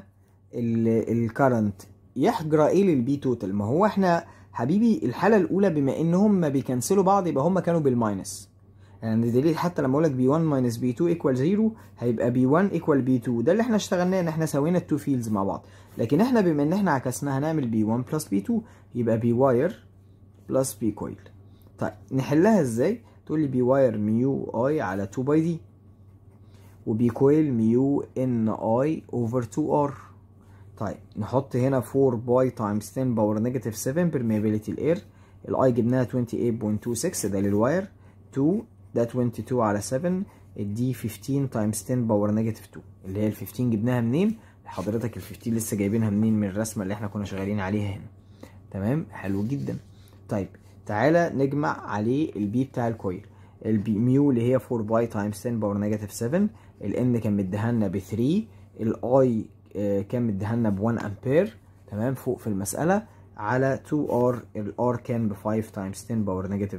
الكرنت يحجر ايه للبي توتال ما هو احنا حبيبي الحاله الاولى بما ان هم بيكنسلوا بعض يبقى هم كانوا بالماينس يعني دليل حتى لما اقول لك بي 1 ماينس بي 2 ايكوال 0 هيبقى بي 1 ايكوال بي 2 ده اللي احنا اشتغلناه ان احنا سوينا التو فيلدز مع بعض لكن احنا بما ان احنا عكسناها هنعمل بي 1 بلس بي 2 يبقى بي واير بلس بي كويل طيب نحلها ازاي تقول لي بي واير ميو اي على 2 باي دي وبي كويل ميو ان اي اوفر 2 ار طيب نحط هنا 4 باي تايمز 10 باور نيجاتيف 7 permeability الاير الاي جبناها 28.26 ده للواير 2 ده 22 على 7 الدي 15 تايمز 10 باور نيجاتيف 2 اللي هي ال 15 جبناها منين حضرتك ال 15 لسه جايبينها منين من الرسمه اللي احنا كنا شغالين عليها هنا تمام حلو جدا طيب تعالى نجمع عليه البي بتاع الكويل البي ميو اللي هي 4 باي تايمز 10 باور نيجاتيف 7 الان كان مديها لنا ب 3 الاي كان مديها لنا ب 1 امبير تمام فوق في المساله على 2 ار الار كان ب 5 تايمز 10 باور نيجاتيف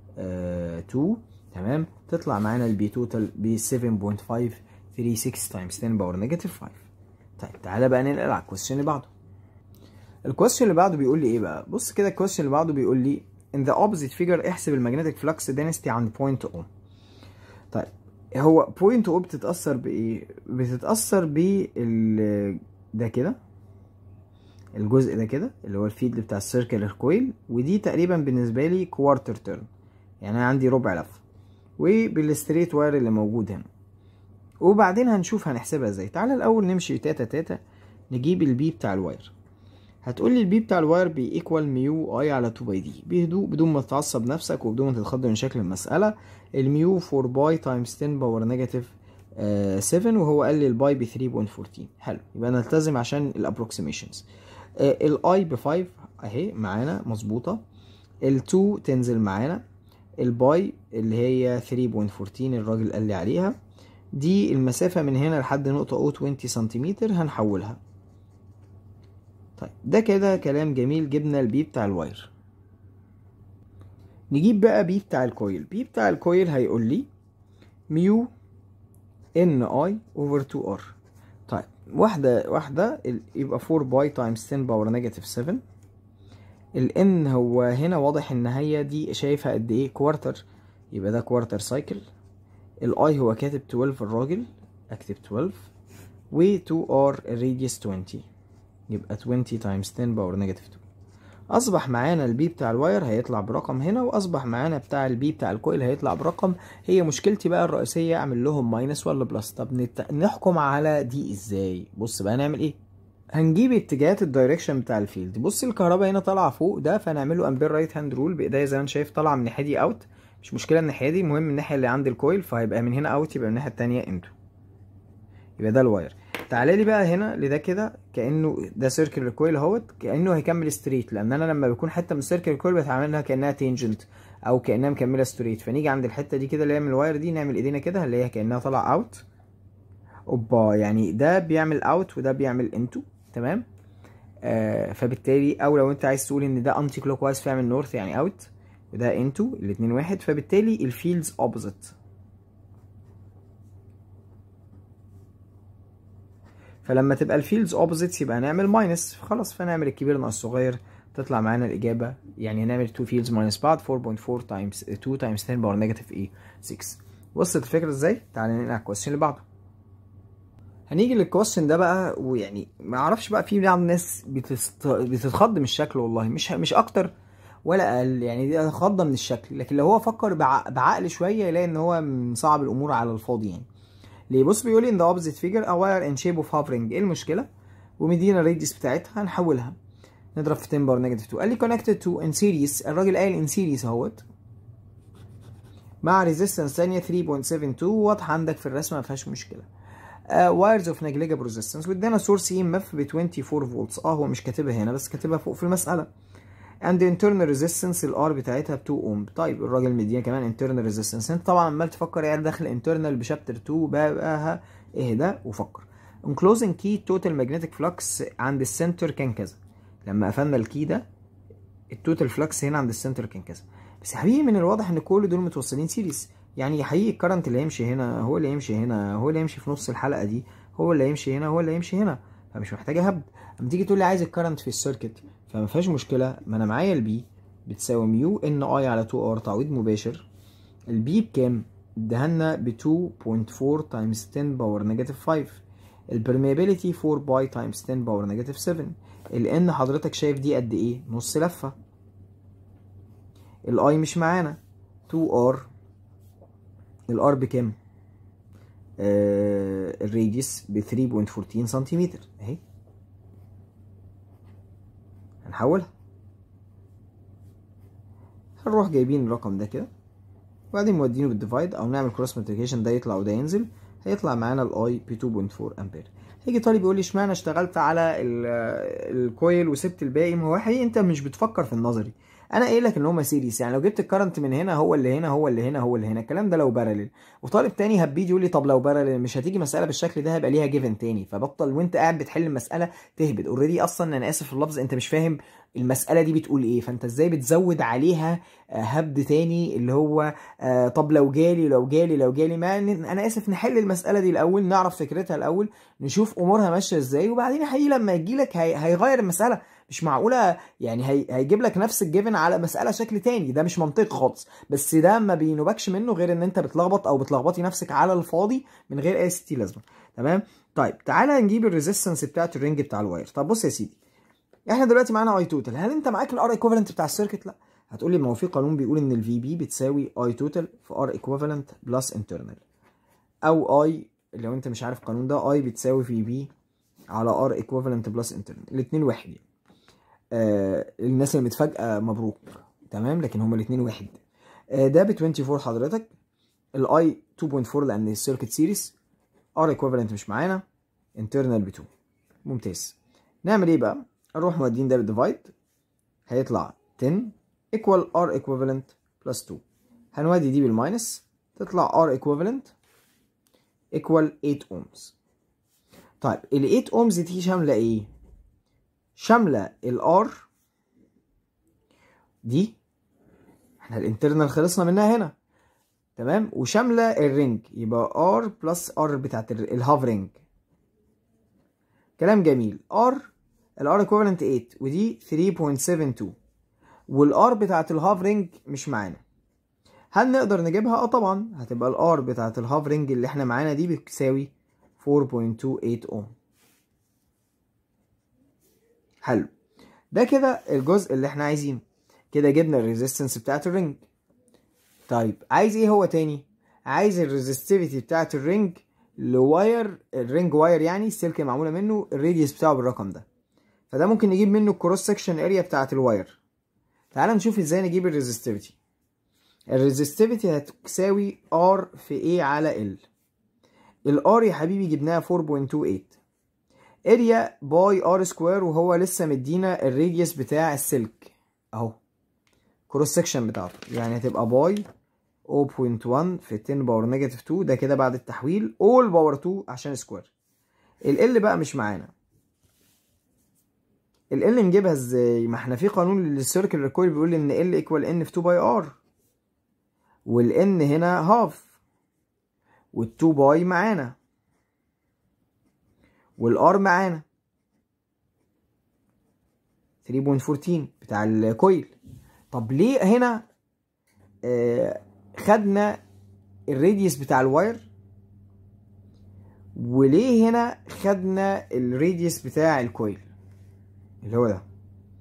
2 تمام تطلع معانا البي توتال ب 7.536 تايمز 10 باور نيجاتيف 5 طيب تعالى بقى ننقل على الكويستشن اللي بعده الكويستشن اللي بعده بيقول لي ايه بقى بص كده الكويستشن اللي بعده بيقول لي in the opposite figure احسب المagnetic flux density عند point O طيب هو point O بتتأثر بإيه؟ بتتأثر بال ده كده الجزء ده كده اللي هو الفيلد بتاع السيركلر كويل ودي تقريبا بالنسبة لي كوارتر تيرن يعني أنا عندي ربع لفة وبالستريت واير اللي موجود هنا وبعدين هنشوف هنحسبها ازاي تعالى الأول نمشي تاتا تاتا نجيب البي بتاع الواير هتقول لي البي بتاع الواير بي ايكوال ميو اي على 2 باي دي بهدوء بدون ما تتعصب نفسك وبدون ما تتخض من شكل المساله الميو 4 باي تايمز 10 باور نيجاتيف 7 وهو قال لي الباي ب 3.14 حلو يبقى نلتزم عشان الابروكسيميشنز الاي ب 5 اهي معانا مظبوطه ال2 تنزل معانا الباي اللي هي 3.14 الراجل قال لي عليها دي المسافه من هنا لحد نقطه او 20 سنتيمتر هنحولها طيب ده كده كلام جميل جبنا البي بتاع الواير نجيب بقى بي بتاع الكويل بي بتاع الكويل هيقول لي ميو ان اي اوفر 2 ار طيب واحدة واحدة يبقى 4 باي تايمز 10 باور نيجاتيف 7 الان هو هنا واضح ان هي دي شايفها قد ايه كوارتر يبقى ده كوارتر سايكل الاي هو كاتب 12 الراجل اكتب 12 و 2 ار الراديوس 20 يبقى 20 تايمز 10 باور نيجاتيف 2 اصبح معانا البي بتاع الواير هيطلع برقم هنا واصبح معانا بتاع البي بتاع الكويل هيطلع برقم هي مشكلتي بقى الرئيسيه اعمل لهم ماينس ولا بلس طب نت... نحكم على دي ازاي بص بقى نعمل ايه هنجيب اتجاهات الدايركشن بتاع الفيلد بص الكهرباء هنا طالعه فوق ده فنعمله امبير رايت هاند رول بايديا زي ما انت شايف طالعه من الناحيه دي اوت مش مشكله الناحيه دي المهم الناحيه اللي عند الكويل فهيبقى من هنا اوت يبقى من الناحيه التانية انتو يبقى ده الواير تعالى لي بقى هنا لده كده كانه ده سيركل كويل اهوت كانه هيكمل ستريت لان انا لما بيكون حته من السيركل كويل بتعاملها كانها تينجنت او كانها مكمله ستريت فنيجي عند الحته دي كده اللي هي من الواير دي نعمل ايدينا كده اللي هي كانها طالعه اوت اوبا يعني ده بيعمل اوت وده بيعمل انتو تمام آه فبالتالي او لو انت عايز تقول ان ده انتي كلوك وايز فيعمل نورث يعني اوت وده انتو الاتنين واحد فبالتالي الفيلدز اوبوزيت فلما تبقى الفيلدز اوبوزيتس يبقى هنعمل ماينس خلاص فنعمل الكبير ناقص الصغير تطلع معانا الاجابه يعني هنعمل 2 فيلدز ماينس بعض 4.4 تايمز 2 تايمز 10 باور نيجاتيف ايه 6 وصلت الفكره ازاي تعالى ننقل على الكويستشن اللي بعده هنيجي للكويستشن ده بقى ويعني ما اعرفش بقى في بعض الناس بتست... بتتخض من الشكل والله مش مش اكتر ولا اقل يعني دي خضه من الشكل لكن لو هو فكر بع- بعقل شويه يلاقي ان هو مصعب الامور على الفاضي يعني ليه بص بيقول لي ان ذا opposite figure a wire in shape of hovering ايه المشكله ومدينا الراديوس بتاعتها هنحولها نضرب في 10 باور نيجاتيف 2 قال لي connected to in series الراجل قال in series اهوت مع ريزيستنس ثانيه 3.72 واضحه عندك في الرسمه ما فيهاش مشكله وايرز اوف نيجليجابل ريزيستنس وادانا سورس اي ام اف ب 24 فولتس اه هو مش كاتبها هنا بس كاتبها فوق في المساله and internal resistance الار بتاعتها ب 2 اوم طيب الراجل مدينا كمان internal resistance انت طبعا عمال تفكر يعني داخل internal بشابتر 2 بقى اهدى وفكر enclosing key total magnetic flux عند السنتر كان كذا لما قفلنا الكي ده التوتال فلكس هنا عند السنتر كان كذا بس يا حبيبي من الواضح ان كل دول متوصلين سيريس يعني حقيقي الكرنت اللي هيمشي هنا هو اللي هيمشي هنا هو اللي هيمشي في نص الحلقه دي هو اللي هيمشي هنا هو اللي هيمشي هنا فمش محتاجه هبد اما تيجي تقول لي عايز الكرنت في السيركت فما فيهاش مشكله ما انا معايا البي بتساوي ميو ان اي على 2 ار تعويض مباشر البي بكام ادهالنا ب 2.4 تايمز 10 باور نيجاتيف 5 البرميابيليتي 4 باي تايمز 10 باور نيجاتيف 7 الان حضرتك شايف دي قد ايه نص لفه الاي مش معانا 2 ار الار بكام آه الراديوس ب 3.14 سنتيمتر اهي هنحولها هنروح جايبين الرقم ده كده وبعدين مودينه بالديفايد او نعمل كروس مالتيبيكيشن ده يطلع وده ينزل هيطلع معانا الاي ب 2.4 امبير هيجي طالب يقول لي اشمعنى اشتغلت على ال- الكويل وسبت الباقي ما هو حقيقي انت مش بتفكر في النظري انا قايل لك ان هما سيريس يعني لو جبت الكرنت من هنا هو اللي هنا هو اللي هنا هو اللي هنا الكلام ده لو بارلل وطالب تاني هبيجي يقول لي طب لو بارلل مش هتيجي مساله بالشكل ده هيبقى ليها جيفن تاني فبطل وانت قاعد بتحل المساله تهبد اوريدي اصلا انا اسف في اللفظ انت مش فاهم المساله دي بتقول ايه فانت ازاي بتزود عليها آه، هبد تاني اللي هو آه، طب لو جالي لو جالي لو جالي ما ن- انا اسف نحل المساله دي الاول نعرف فكرتها الاول نشوف امورها ماشيه ازاي وبعدين حقيقي لما يجي لك هي... هيغير المساله مش معقوله يعني هي... هيجيب لك نفس الجيفن على مساله شكل تاني ده مش منطق خالص بس ده ما بينوبكش منه غير ان انت بتلخبط او بتلخبطي نفسك على الفاضي من غير اي ستي لازمه تمام طيب تعالى نجيب الريزيستنس بتاعت الرينج بتاع الواير طب بص يا سيدي احنا دلوقتي معانا اي توتال هل انت معاك الار ايكوفالنت بتاع السيركت لا هتقول لي ما هو في قانون بيقول ان الفي بي بتساوي اي توتال في ار ايكوفالنت بلس انترنال او اي لو انت مش عارف القانون ده اي بتساوي في بي على ار ايكوفالنت بلس انترنال الاثنين واحد يعني. آه الناس اللي متفاجئه مبروك تمام لكن هما الاثنين واحد آه ده ب 24 حضرتك الاي 2.4 لان السيركت سيريس ار ايكوفالنت مش معانا انترنال ب 2 ممتاز نعمل ايه بقى نروح مودين ده بالديفايد هيطلع 10 equal r equivalent plus 2 هنودي دي بالماينس تطلع r equivalent equal 8 ohms طيب ال 8 ohms دي شاملة ايه؟ شاملة ال R دي احنا الانترنال خلصنا منها هنا تمام وشاملة الرينج يبقى R بلس R بتاعت الهافرينج كلام جميل R الار equivalent 8 ودي 3.72 والار بتاعت الهافرينج مش معانا هل نقدر نجيبها اه طبعا هتبقى الار بتاعت الهافرينج اللي احنا معانا دي بتساوي 4.28 اوم حلو ده كده الجزء اللي احنا عايزينه كده جبنا الريزيستنس بتاعت الرينج طيب عايز ايه هو تاني عايز الريزستيفيتي بتاعت الرينج لواير الرينج واير يعني السلك معموله منه الراديوس بتاعه بالرقم ده فده ممكن نجيب منه الكروس سكشن اريا بتاعت الواير تعال نشوف ازاي نجيب الريزستيفيتي الريزستيفيتي هتساوي ار في ايه على ال الار يا حبيبي جبناها 4.28 اريا باي ار سكوير وهو لسه مدينا الراديوس بتاع السلك اهو كروس سكشن بتاعته يعني هتبقى باي 0.1 في 10 باور نيجاتيف 2 ده كده بعد التحويل اول باور 2 عشان سكوير ال بقى مش معانا ال L نجيبها ازاي؟ ما احنا في قانون للسيركل ريكويل بيقول ان L ايكوال N في 2 باي R وال N هنا هاف وال 2 باي معانا وال R معانا 3.14 بتاع الكويل طب ليه هنا آه خدنا الراديوس بتاع الواير وليه هنا خدنا الراديوس بتاع الكويل اللي هو ده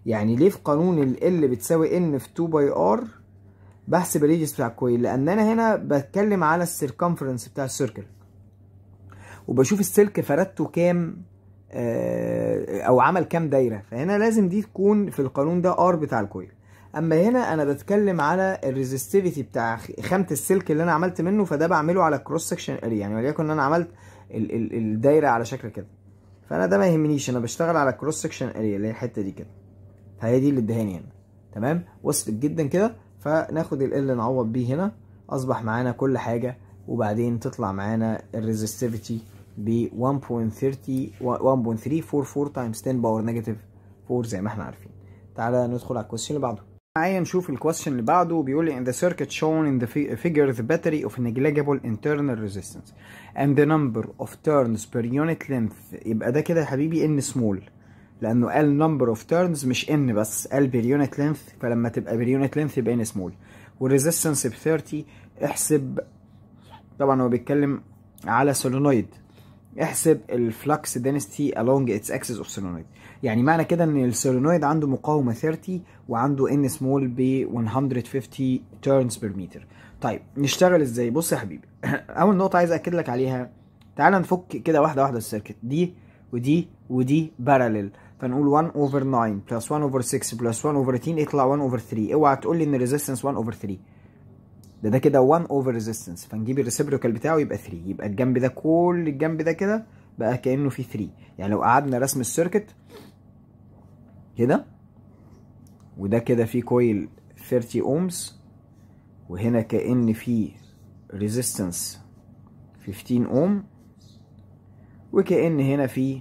يعني ليه في قانون ال L بتساوي N في 2 باي R بحسب الريديوس بتاع الكويل لان انا هنا بتكلم على السيركمفرنس بتاع السيركل وبشوف السلك فردته كام آه، او عمل كام دايره فهنا لازم دي تكون في القانون ده ار بتاع الكويل اما هنا انا بتكلم على الريزستيفيتي بتاع خامه السلك اللي انا عملت منه فده بعمله على كروس سكشن اريا يعني وليكن انا عملت ال ال الدايره على شكل كده فانا ده ما يهمنيش انا بشتغل على كروس سكشن اريا اللي هي الحته دي كده فهي دي اللي ادهاني هنا تمام وصلت جدا كده فناخد ال ال نعوض بيه هنا اصبح معانا كل حاجه وبعدين تطلع معانا الريزستيفيتي ب 1.30 1.344 تايمز 10 باور نيجاتيف 4 زي ما احنا عارفين تعالى ندخل على الكويستشن اللي بعده معايا نشوف الكويستشن اللي بعده بيقول لي in the circuit shown in the figure the battery of negligible internal resistance and the number of turns per unit length يبقى ده كده يا حبيبي n small لانه قال number of turns مش n بس قال per unit length فلما تبقى per unit length يبقى n small والresistance ب 30 احسب طبعا هو بيتكلم على سولينويد احسب الفلكس density along its axis of solenoid يعني معنى كده ان السولينويد عنده مقاومه 30 وعنده ان سمول ب 150 turns per meter طيب نشتغل ازاي بص يا حبيبي اول نقطه عايز اكد لك عليها تعال نفك كده واحده واحده السيركت دي ودي ودي باراليل فنقول 1 اوفر 9 بلس 1 اوفر 6 بلس 1 اوفر 10 يطلع 1 اوفر 3 اوعى تقول لي ان الريزيستنس 1 اوفر 3 ده ده كده 1 اوفر ريزيستنس فنجيب الريسيبروكال بتاعه يبقى 3 يبقى الجنب ده كل الجنب ده كده بقى كانه فيه 3 يعني لو قعدنا رسم السيركت كده وده كده فيه كويل 30 اومز وهنا كأن فيه ريزيستنس 15 اوم وكأن هنا فيه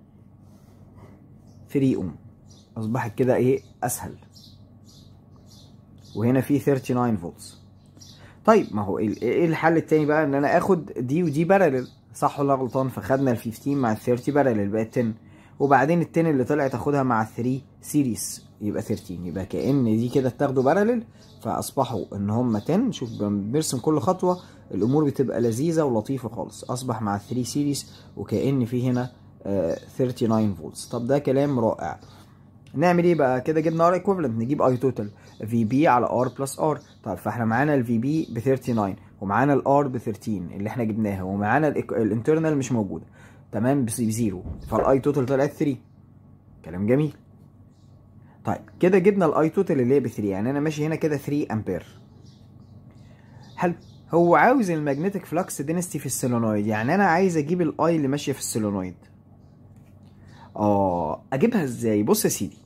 3 اوم اصبحت كده ايه اسهل وهنا فيه 39 فولتس طيب ما هو ايه الحل التاني بقى ان انا اخد دي ودي بارلل صح ولا غلطان فخدنا ال 15 مع ال 30 بارلل بقت 10 وبعدين ال 10 اللي طلعت اخدها مع ال 3 سيريس يبقى 13 يبقى كأن دي كده اتاخدوا بارلل فاصبحوا ان هم 10 شوف بنرسم كل خطوه الامور بتبقى لذيذه ولطيفه خالص اصبح مع ال 3 سيريس وكأن في هنا آه 39 فولتس طب ده كلام رائع نعمل ايه بقى كده جبنا ار ايكوفالنت نجيب اي توتال في بي على ار بلس ار طب فاحنا معانا الفي بي ب 39 ومعانا الار ب 13 اللي احنا جبناها ومعانا الانترنال مش موجوده تمام بزيرو فالاي توتال طلعت 3 كلام جميل طيب كده جبنا الاي توتال اللي هي ب 3 يعني انا ماشي هنا كده 3 امبير حلو هو عاوز المagnetic فلكس دينستي في السولينويد يعني انا عايز اجيب الاي اللي ماشيه في السولينويد اه اجيبها ازاي بص يا سيدي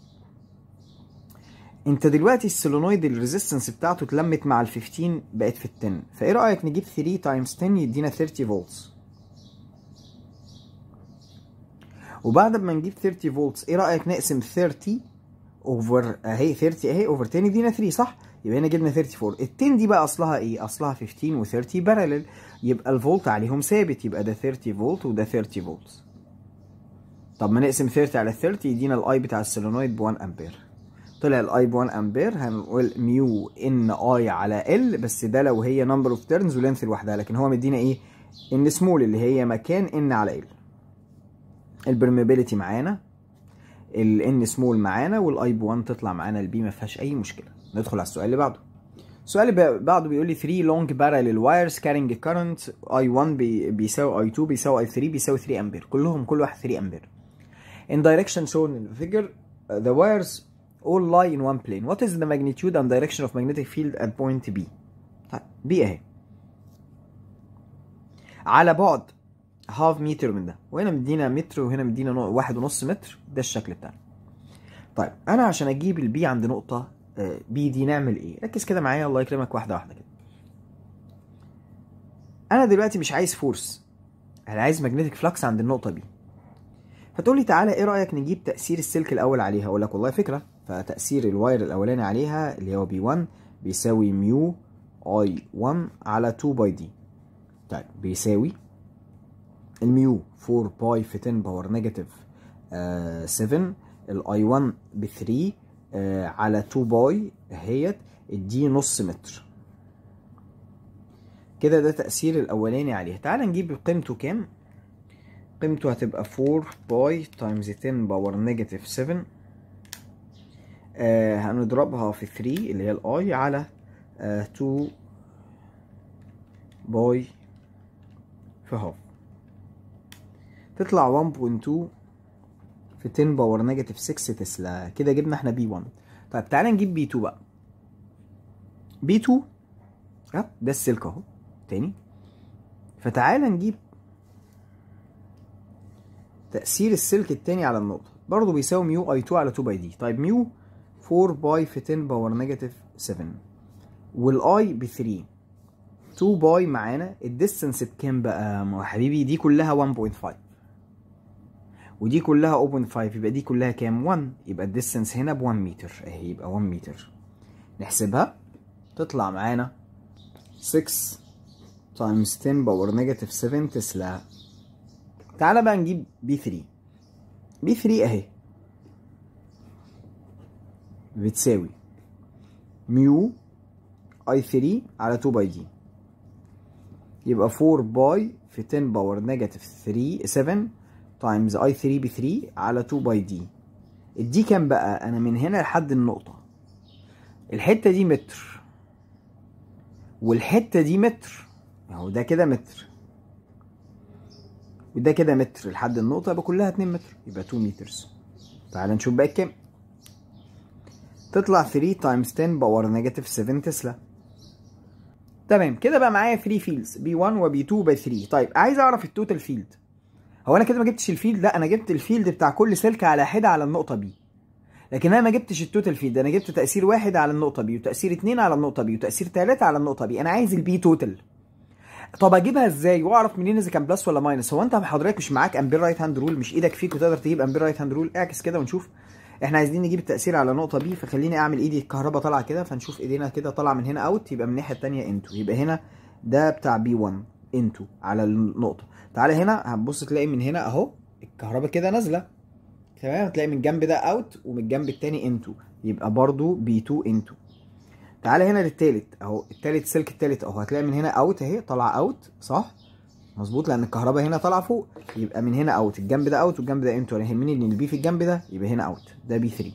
انت دلوقتي السولينويد الريزيستنس بتاعته اتلمت مع ال 15 بقت في ال 10 فايه رايك نجيب 3 تايمز 10 يدينا 30 فولتس وبعد ما نجيب 30 فولتس ايه رايك نقسم 30 اوفر اهي 30 اهي اوفر 10 يدينا 3 صح يبقى هنا جبنا 34 ال 10 دي بقى اصلها ايه اصلها 15 و30 بارلل يبقى الفولت عليهم ثابت يبقى ده 30 فولت وده 30 فولت طب ما نقسم 30 على 30 يدينا الاي بتاع السولينويد ب 1 امبير طلع الاي ب 1 امبير هنقول ميو ان اي على ال بس ده لو هي نمبر اوف تيرنز ولينث لوحدها لكن هو مدينا ايه ان سمول اللي هي مكان ان على ال البرميبيليتي معانا الان سمول معانا والاي ب 1 تطلع معانا البي ما فيهاش اي مشكله ندخل على السؤال اللي بعده السؤال اللي بعده بيقول لي 3 لونج باراليل وايرز كارينج كارنت اي 1 بيساوي اي 2 بيساوي اي 3 بيساوي 3 امبير كلهم كل واحد 3 امبير in direction shown in the figure uh, the wires all lie in one plane what is the magnitude and direction of magnetic field at point B طيب B اهي على بعد هاف متر من ده وهنا مدينا متر وهنا مدينا واحد ونص متر ده الشكل بتاعنا طيب انا عشان اجيب البي عند نقطة بي دي نعمل ايه ركز كده معايا الله يكرمك واحدة واحدة كده انا دلوقتي مش عايز فورس انا عايز ماجنتيك فلكس عند النقطة بي فتقول لي تعالى ايه رايك نجيب تاثير السلك الاول عليها اقول لك والله فكره فتاثير الواير الاولاني عليها اللي هو بي 1 بيساوي ميو اي 1 على 2 باي دي طيب بيساوي الميو 4 باي في 10 باور نيجاتيف 7 الاي 1 ب 3 آه على 2 باي اهيت دي نص متر كده ده تاثير الاولاني عليها تعال نجيب قيمته كام قيمته هتبقى 4 باي تايمز 10 باور نيجاتيف 7 آه هنضربها في 3 اللي هي الاي على آه 2 باي في هاف تطلع 1.2 في 10 باور نيجاتيف 6 تسلا كده جبنا احنا بي 1 طيب تعالى نجيب بي 2 بقى بي 2 اه ده السلك اهو تاني فتعالى نجيب تأثير السلك التاني على النقطة برضه بيساوي ميو اي 2 على 2 باي دي طيب ميو 4 باي في 10 باور نيجاتيف 7 والاي ب 3 2 باي معانا الديستنس بكام بقى ما هو حبيبي دي كلها 1.5 ودي كلها 0.5 يبقى دي كلها كام 1 يبقى الديستنس هنا ب 1 متر اهي يبقى 1 متر نحسبها تطلع معانا 6 تايمز 10 باور نيجاتيف 7 تسلا تعالى بقى نجيب بي 3 بي 3 اهي بتساوي ميو اي 3 على 2 باي دي يبقى 4 باي في 10 باور نيجاتيف 3 7 تايمز اي 3 ب 3 على 2 باي دي الدي كام بقى انا من هنا لحد النقطة الحتة دي متر والحتة دي متر اهو ده كده متر وده كده متر لحد النقطة يبقى كلها 2 متر يبقى 2 مترز تعال نشوف بقى كام تطلع 3 تايمز 10 باور نيجاتيف 7 تسلا تمام كده بقى معايا 3 فيلدز بي 1 وبي 2 وبي 3 طيب عايز اعرف التوتال فيلد هو انا كده ما جبتش الفيلد لا انا جبت الفيلد بتاع كل سلك على حده على النقطه بي لكن انا ما جبتش التوتال فيلد انا جبت تاثير واحد على النقطه بي وتاثير اتنين على النقطه بي وتاثير تلاته على النقطه بي انا عايز البي توتال طب اجيبها ازاي واعرف منين اذا كان بلس ولا ماينس هو انت حضرتك مش معاك امبير رايت هاند رول مش ايدك فيك وتقدر تجيب امبير رايت هاند رول اعكس كده ونشوف احنا عايزين نجيب التاثير على نقطه بي فخليني اعمل ايدي الكهرباء طالعه كده فنشوف ايدينا كده طالعه من هنا اوت يبقى من الناحيه الثانيه انتو يبقى هنا ده بتاع بي 1 انتو على النقطه تعالى هنا هتبص تلاقي من هنا اهو الكهرباء كده نازله تمام هتلاقي من الجنب ده اوت ومن الجنب التاني انتو يبقى برضو بي 2 انتو تعالى هنا للتالت اهو التالت السلك التالت اهو هتلاقي من هنا اوت اهي طالعه اوت صح مظبوط لان الكهرباء هنا طالعه فوق يبقى من هنا اوت الجنب ده اوت والجنب ده انتو انا يهمني ان البي في الجنب ده يبقى هنا اوت ده بي 3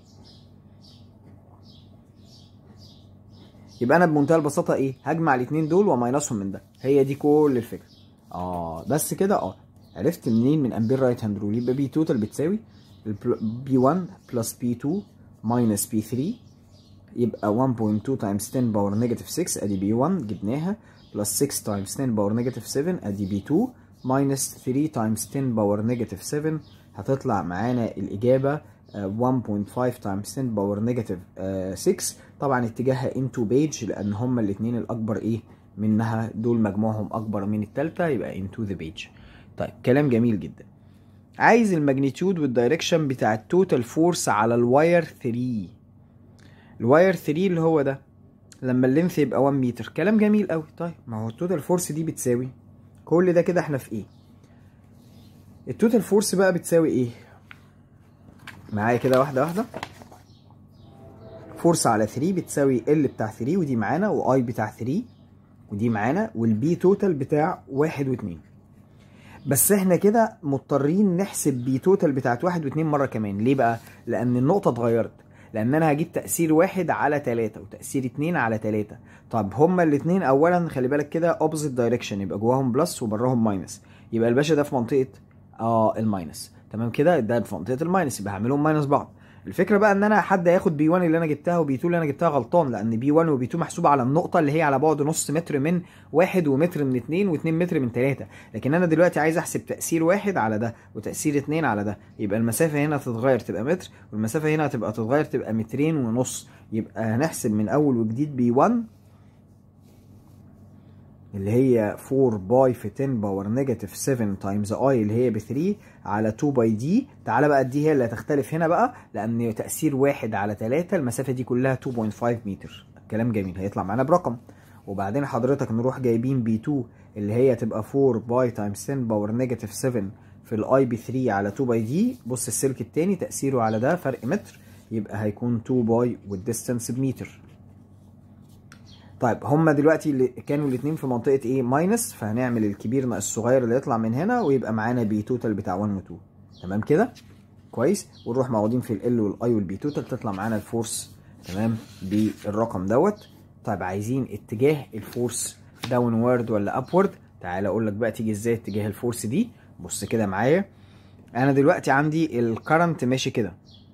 يبقى انا بمنتهى البساطه ايه هجمع الاثنين دول وماينسهم من ده هي دي كل الفكره اه بس كده اه عرفت منين من امبير رايت هاند رول يبقى بي توتال بتساوي بي 1 بلس بي 2 ماينس بي 3 يبقى 1.2 تايمز 10 باور نيجاتيف 6 ادي بي 1 جبناها بلس 6 تايمز 10 باور نيجاتيف 7 ادي بي 2 ماينس 3 تايمز 10 باور نيجاتيف 7 هتطلع معانا الاجابه 1.5 تايمز 10 باور نيجاتيف 6 طبعا اتجاهها انتو بيج لان هما الاثنين الاكبر ايه منها دول مجموعهم اكبر من الثالثه يبقى انتو ذا بيج طيب كلام جميل جدا عايز الماجنتيود والدايركشن بتاع التوتال فورس على الواير 3 الواير 3 اللي هو ده لما اللينث يبقى 1 متر كلام جميل قوي طيب ما هو التوتال فورس دي بتساوي كل ده كده احنا في ايه التوتال فورس بقى بتساوي ايه معايا كده واحده واحده فورس على 3 بتساوي ال بتاع 3 ودي معانا واي بتاع 3 ودي معانا والبي توتال بتاع 1 و2 بس احنا كده مضطرين نحسب بي توتال بتاعت 1 و2 مره كمان ليه بقى لان النقطه اتغيرت لان انا هجيب تاثير واحد على 3 وتاثير 2 على 3 طب هما الاثنين اولا خلي بالك كده اوبوزيت دايركشن يبقى جواهم بلس وبراهم ماينس يبقى الباشا ده في منطقه اه الماينس تمام كده ده في منطقه الماينس يبقى هعملهم ماينس بعض الفكره بقى ان انا حد هياخد بي 1 اللي انا جبتها وبي 2 اللي انا جبتها غلطان لان بي 1 وبي 2 محسوبه على النقطه اللي هي على بعد نص متر من واحد ومتر من اتنين واتنين متر من تلاته لكن انا دلوقتي عايز احسب تاثير واحد على ده وتاثير اتنين على ده يبقى المسافه هنا تتغير تبقى متر والمسافه هنا هتبقى تتغير تبقى مترين ونص يبقى هنحسب من اول وجديد بي 1 اللي هي 4 باي في 10 باور نيجاتيف 7 تايمز اي اللي هي ب 3 على 2 باي دي تعالى بقى دي هي اللي هتختلف هنا بقى لان تاثير واحد على 3 المسافه دي كلها 2.5 متر كلام جميل هيطلع معانا برقم وبعدين حضرتك نروح جايبين بي 2 اللي هي تبقى 4 باي تايمز 10 باور نيجاتيف 7 في الاي بي 3 على 2 باي دي بص السلك التاني تاثيره على ده فرق متر يبقى هيكون 2 باي والديستانس بمتر طيب هما دلوقتي اللي كانوا الاثنين في منطقه ايه ماينس فهنعمل الكبير ناقص الصغير اللي يطلع من هنا ويبقى معانا بي توتال بتاع 1 و 2 تمام كده كويس ونروح معوضين في ال والاي والبي توتال تطلع معانا الفورس تمام بالرقم دوت طيب عايزين اتجاه الفورس داون وورد ولا ابورد تعالى اقول لك بقى تيجي ازاي اتجاه الفورس دي بص كده معايا انا دلوقتي عندي الكرنت ماشي كده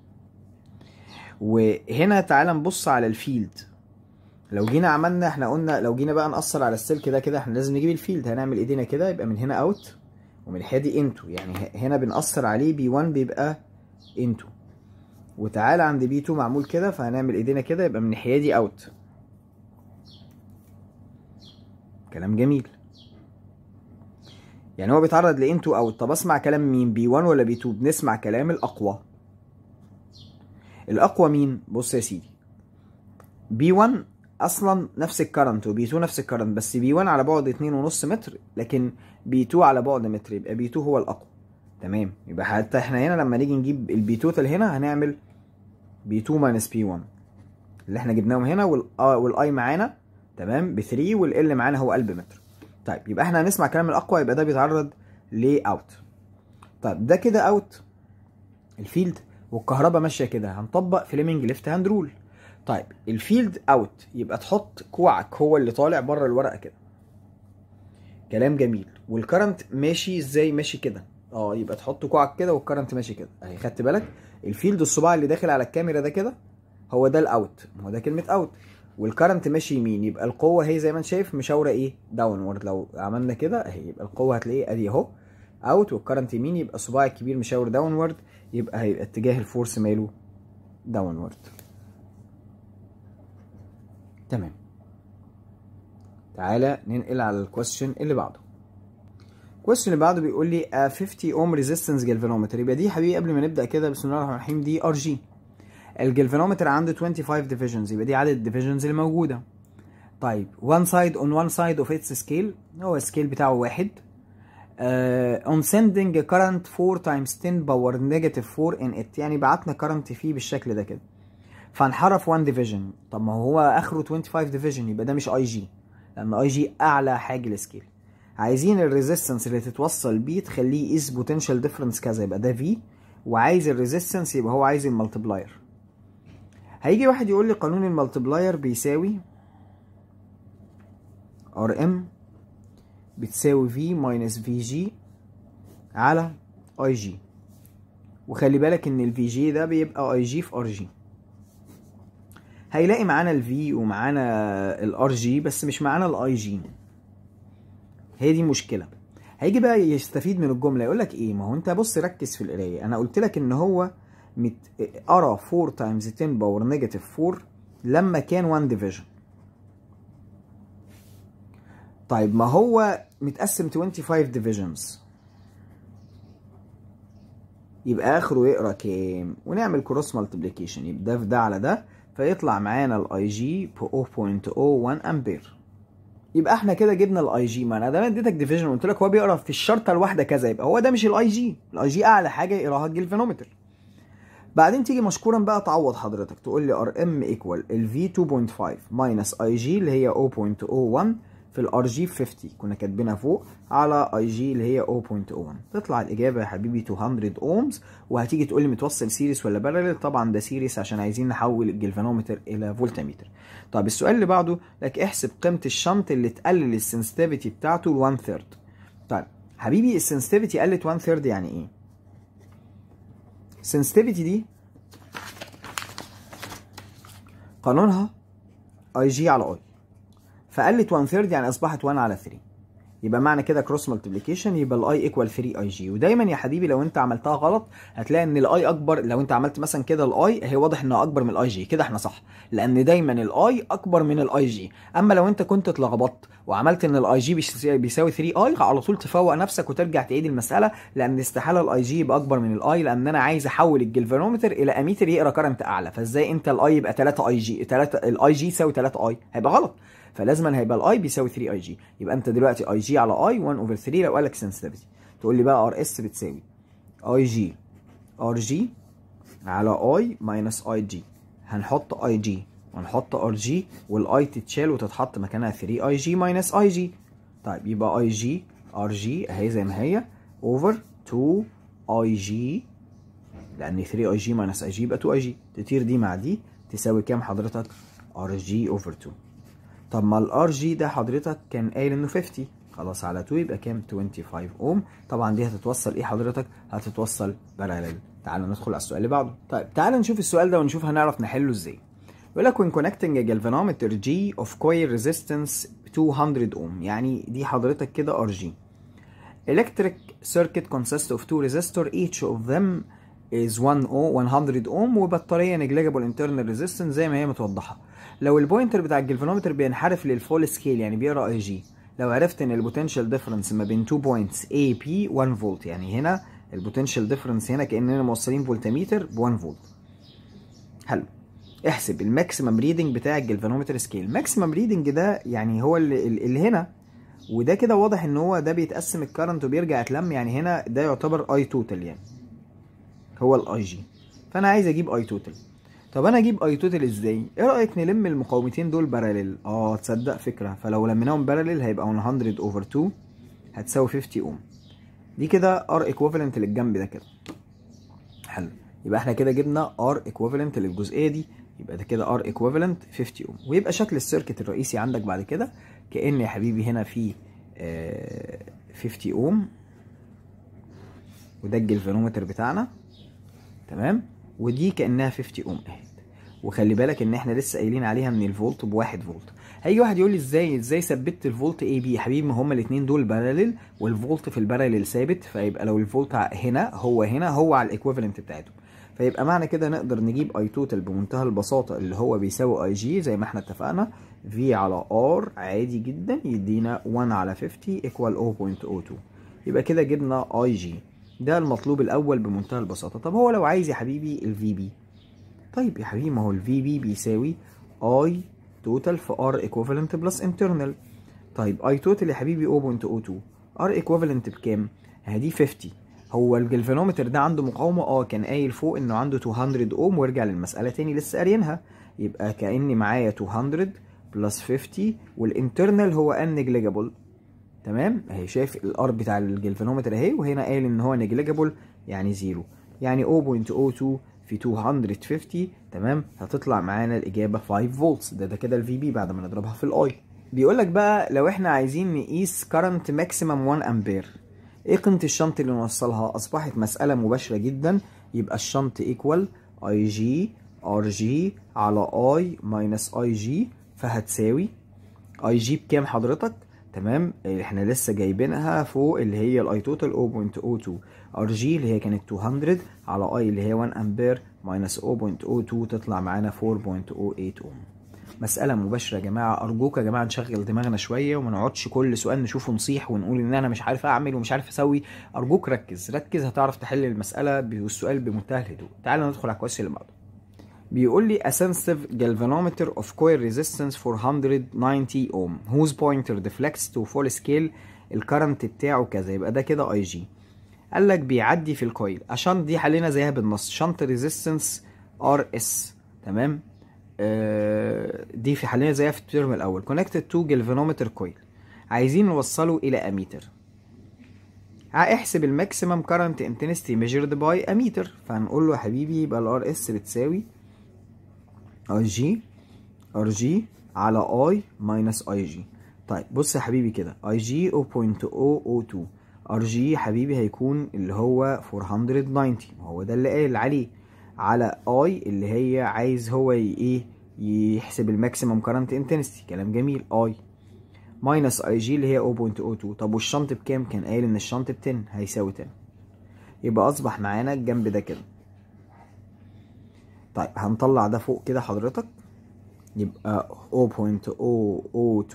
وهنا تعالى نبص على الفيلد لو جينا عملنا احنا قلنا لو جينا بقى نأثر على السلك ده كده احنا لازم نجيب الفيلد هنعمل ايدينا كده يبقى من هنا اوت ومن الناحيه دي انتو يعني هنا بنأثر عليه بي 1 بيبقى انتو وتعالى عند بي 2 معمول كده فهنعمل ايدينا كده يبقى من الناحيه دي اوت كلام جميل يعني هو بيتعرض لانتو اوت طب اسمع كلام مين بي 1 ولا بي 2 بنسمع كلام الاقوى الاقوى مين بص يا سيدي بي 1 اصلا نفس الكرنت وبي 2 نفس الكرنت بس بي 1 على بعد 2.5 متر لكن بي 2 على بعد متر يبقى بي 2 هو الاقوى تمام يبقى حتى احنا هنا لما نيجي نجيب البي توتال هنا هنعمل بي 2 ماينس بي 1 اللي احنا جبناهم هنا والاي معانا تمام ب 3 والال معانا هو قلب متر طيب يبقى احنا هنسمع كلام الاقوى يبقى ده بيتعرض لاوت طيب ده كده اوت الفيلد والكهرباء ماشيه كده هنطبق فليمنج ليفت هاند رول طيب الفيلد اوت يبقى تحط كوعك هو اللي طالع بره الورقه كده كلام جميل والكرنت ماشي ازاي ماشي كده اه يبقى تحط كوعك كده والكرنت ماشي كده اهي خدت بالك الفيلد الصباع اللي داخل على الكاميرا ده كده هو ده الاوت هو ده كلمه اوت والكرنت ماشي يمين يبقى القوه هي زي ما انت شايف مشاوره ايه داونورد لو عملنا كده اهي يبقى القوه هتلاقيه ادي اهو اوت والكرنت يمين يبقى الصباع الكبير مشاور داونورد يبقى هيبقى اتجاه الفورس ماله داونورد تمام تعالى ننقل على الكويستشن اللي بعده الكويستشن اللي بعده بيقول لي a 50 اوم ريزيستنس جالفانومتر يبقى دي حبيبي قبل ما نبدا كده بسم الله الرحمن الرحيم دي ار جي الجالفانومتر عنده 25 ديفيجنز يبقى دي عدد الديفيجنز اللي موجوده طيب one side on one side of its scale هو السكيل بتاعه واحد uh, on sending a current 4 times 10 power negative 4 in it يعني بعتنا current فيه بالشكل ده كده فانحرف 1 ديفيجن طب ما هو اخره 25 ديفيجن يبقى ده مش اي جي لان اي جي اعلى حاجه السكيل عايزين الريزيستنس اللي تتوصل بيه تخليه يقيس بوتنشال ديفرنس كذا يبقى ده في وعايز الريزيستنس يبقى هو عايز المالتبلاير هيجي واحد يقول لي قانون المالتبلاير بيساوي ار ام بتساوي في ماينس في جي على اي جي وخلي بالك ان الفي جي ده بيبقى اي جي في ار جي هيلاقي معانا الفي ومعانا الار جي بس مش معانا الاي جي هي دي مشكله هيجي بقى يستفيد من الجمله يقول لك ايه ما هو انت بص ركز في القرايه انا قلت لك ان هو مت... ارى 4 تايمز 10 باور نيجاتيف 4 لما كان 1 ديفيجن طيب ما هو متقسم 25 ديفيجنز يبقى اخره يقرا كام ونعمل كروس مالتيبليكيشن يبقى ده في ده على ده فيطلع معانا الاي جي ب 0.01 امبير يبقى احنا كده جبنا الاي جي ما انا ده اديتك ديفيجن وقلت لك هو بيقرا في الشرطه الواحده كذا يبقى هو ده مش الاي جي الاي جي اعلى حاجه يقراها الجلفانومتر بعدين تيجي مشكورا بقى تعوض حضرتك تقول لي ار ام ايكوال الفي 2.5 ماينس اي جي اللي هي 0.01 في الار جي 50 كنا كاتبينها فوق على اي جي اللي هي 0.01 تطلع الاجابه يا حبيبي 200 اومز وهتيجي تقول لي متوصل سيريس ولا بارلل طبعا ده سيريس عشان عايزين نحول الجلفانومتر الى فولتميتر طب السؤال اللي بعده لك احسب قيمه الشنط اللي تقلل السنسيتيفيتي بتاعته ل 1 ثيرد طيب حبيبي السنسيتيفيتي قلت 1 ثيرد يعني ايه السنسيتيفيتي دي قانونها اي جي على اي فقلت 1 ثيرد يعني اصبحت 1 على 3 يبقى معنى كده كروس مالتيبليكيشن يبقى الاي ايكوال 3 اي جي ودايما يا حبيبي لو انت عملتها غلط هتلاقي ان الاي اكبر لو انت عملت مثلا كده الاي هي واضح انها اكبر من الاي جي كده احنا صح لان دايما الاي اكبر من الاي جي اما لو انت كنت اتلخبطت وعملت ان الاي جي بيساوي 3 اي على طول تفوق نفسك وترجع تعيد المساله لان استحاله الاي جي يبقى اكبر من الاي لان انا عايز احول الجلفانومتر الى اميتر يقرا كرنت اعلى فازاي انت الاي يبقى 3 اي جي 3 الاي جي يساوي 3 اي هيبقى غلط فلازما هيبقى الاي بيساوي 3 اي جي يبقى انت دلوقتي اي جي على اي 1 اوفر 3 لو قال لك سنسيتيفيتي تقول لي بقى ار اس بتساوي اي جي ار جي على اي ماينس اي جي هنحط اي جي ونحط ار جي والاي تتشال وتتحط مكانها 3 اي جي ماينس اي جي طيب يبقى اي جي ار جي اهي زي ما هي اوفر 2 اي جي لان 3 اي جي ماينس اي جي يبقى 2 اي جي تطير دي مع دي تساوي كام حضرتك ار جي اوفر 2 طب ما الار جي ده حضرتك كان قايل انه 50 خلاص على 2 يبقى كام 25 اوم طبعا دي هتتوصل ايه حضرتك هتتوصل باراليل تعالوا ندخل على السؤال اللي بعده طيب تعالى نشوف السؤال ده ونشوف هنعرف نحله ازاي بيقول لك when connecting a galvanometer G of coil resistance 200 ohm يعني دي حضرتك كده ار جي electric circuit consists of two resistor each of them is 1 ohm 100 ohm وبطاريه negligible internal resistance زي ما هي متوضحه لو البوينتر بتاع الجلفانومتر بينحرف للفول سكيل يعني بيقرا اي جي لو عرفت ان البوتنشال ديفرنس ما بين 2 بوينتس اي بي 1 فولت يعني هنا البوتنشال ديفرنس هنا كاننا موصلين فولتميتر ب 1 فولت حلو احسب الماكسيمم ريدنج بتاع الجلفانومتر سكيل ماكسيمم ريدنج ده يعني هو اللي, اللي هنا وده كده واضح ان هو ده بيتقسم الكرنت وبيرجع يتلم يعني هنا ده يعتبر اي توتال يعني هو الاي جي فانا عايز اجيب اي توتال طب انا اجيب اي توتال ازاي ايه رايك نلم المقاومتين دول باراليل اه تصدق فكره فلو لميناهم باراليل هيبقى 100 اوفر 2 هتساوي 50 اوم دي كده ار ايكويفالنت للجنب ده كده حلو يبقى احنا كده جبنا ار ايكويفالنت للجزئيه دي يبقى ده كده ار ايكويفالنت 50 اوم ويبقى شكل السيركت الرئيسي عندك بعد كده كان يا حبيبي هنا في آه 50 اوم وده الجلفانومتر بتاعنا تمام ودي كانها 50 اوم اهي وخلي بالك ان احنا لسه قايلين عليها ان الفولت بواحد فولت هيجي واحد يقول لي ازاي ازاي ثبتت الفولت اي بي يا حبيبي ما هما الاثنين دول باراليل والفولت في الباراليل ثابت فيبقى لو الفولت هنا هو هنا هو على الايكويفالنت بتاعتهم فيبقى معنى كده نقدر نجيب اي توتال بمنتهى البساطه اللي هو بيساوي اي جي زي ما احنا اتفقنا في على ار عادي جدا يدينا 1 على 50 ايكوال 0.02 يبقى كده جبنا اي جي ده المطلوب الاول بمنتهى البساطه طب هو لو عايز يا حبيبي الفي بي طيب يا حبيبي ما هو الفي بي بيساوي اي توتال في ار ايكوفالنت بلس انترنال طيب اي توتال يا حبيبي 0.02 ار ايكوفالنت بكام؟ دي 50 هو الجلفانومتر ده عنده مقاومه اه كان قايل فوق انه عنده 200 اوم وارجع للمساله تاني لسه قارينها يبقى كاني معايا 200 بلس 50 والانترنال هو ان نيجليجابل تمام اهي شايف الار بتاع الجلفانومتر اهي وهنا قايل ان هو نيجليجابل يعني زيرو يعني 0.02 في 250 تمام هتطلع معانا الاجابه 5 فولتس ده ده كده الفي بي بعد ما نضربها في الاي بيقول لك بقى لو احنا عايزين نقيس كارنت ماكسيمم 1 امبير ايه قيمه الشنط اللي نوصلها اصبحت مساله مباشره جدا يبقى الشنط ايكوال اي جي ار جي على اي ماينس اي جي فهتساوي اي جي بكام حضرتك تمام احنا لسه جايبينها فوق اللي هي الاي توتال 0.02 ار جي اللي هي كانت 200 على اي اللي هي 1 امبير ماينس 0.02 تطلع معانا 4.08 اوم مسألة مباشرة يا جماعة أرجوك يا جماعة نشغل دماغنا شوية وما نقعدش كل سؤال نشوفه نصيح ونقول إن أنا مش عارف أعمل ومش عارف أسوي أرجوك ركز ركز هتعرف تحل المسألة والسؤال بمنتهى الهدوء تعال ندخل على الكويس اللي بعده بيقول لي a sensitive galvanometer of coil resistance for 190 ohm whose pointer deflects to full scale الكرنت بتاعه كذا يبقى ده كده اي جي قال لك بيعدي في الكويل عشان دي حلينا زيها بالنص شنط ريزيستنس ار اس تمام آه دي في حلينا زيها في الترم الاول connected to galvanometer coil عايزين نوصله الى اميتر احسب الماكسيمم كارنت انتنستي ميجرد باي اميتر فهنقول له يا حبيبي يبقى الار اس بتساوي اي جي ار جي على اي ماينس اي جي طيب بص يا حبيبي كده اي جي 0.002 ار جي حبيبي هيكون اللي هو 490 هو ده اللي قال عليه على اي اللي هي عايز هو ايه يحسب الماكسيمم كارنت انتنستي كلام جميل اي ماينس اي جي اللي هي 0.02 طب والشنط بكام كان قايل ان الشنط ب 10 هيساوي 10 يبقى اصبح معانا الجنب ده كده طيب هنطلع ده فوق كده حضرتك يبقى 0.002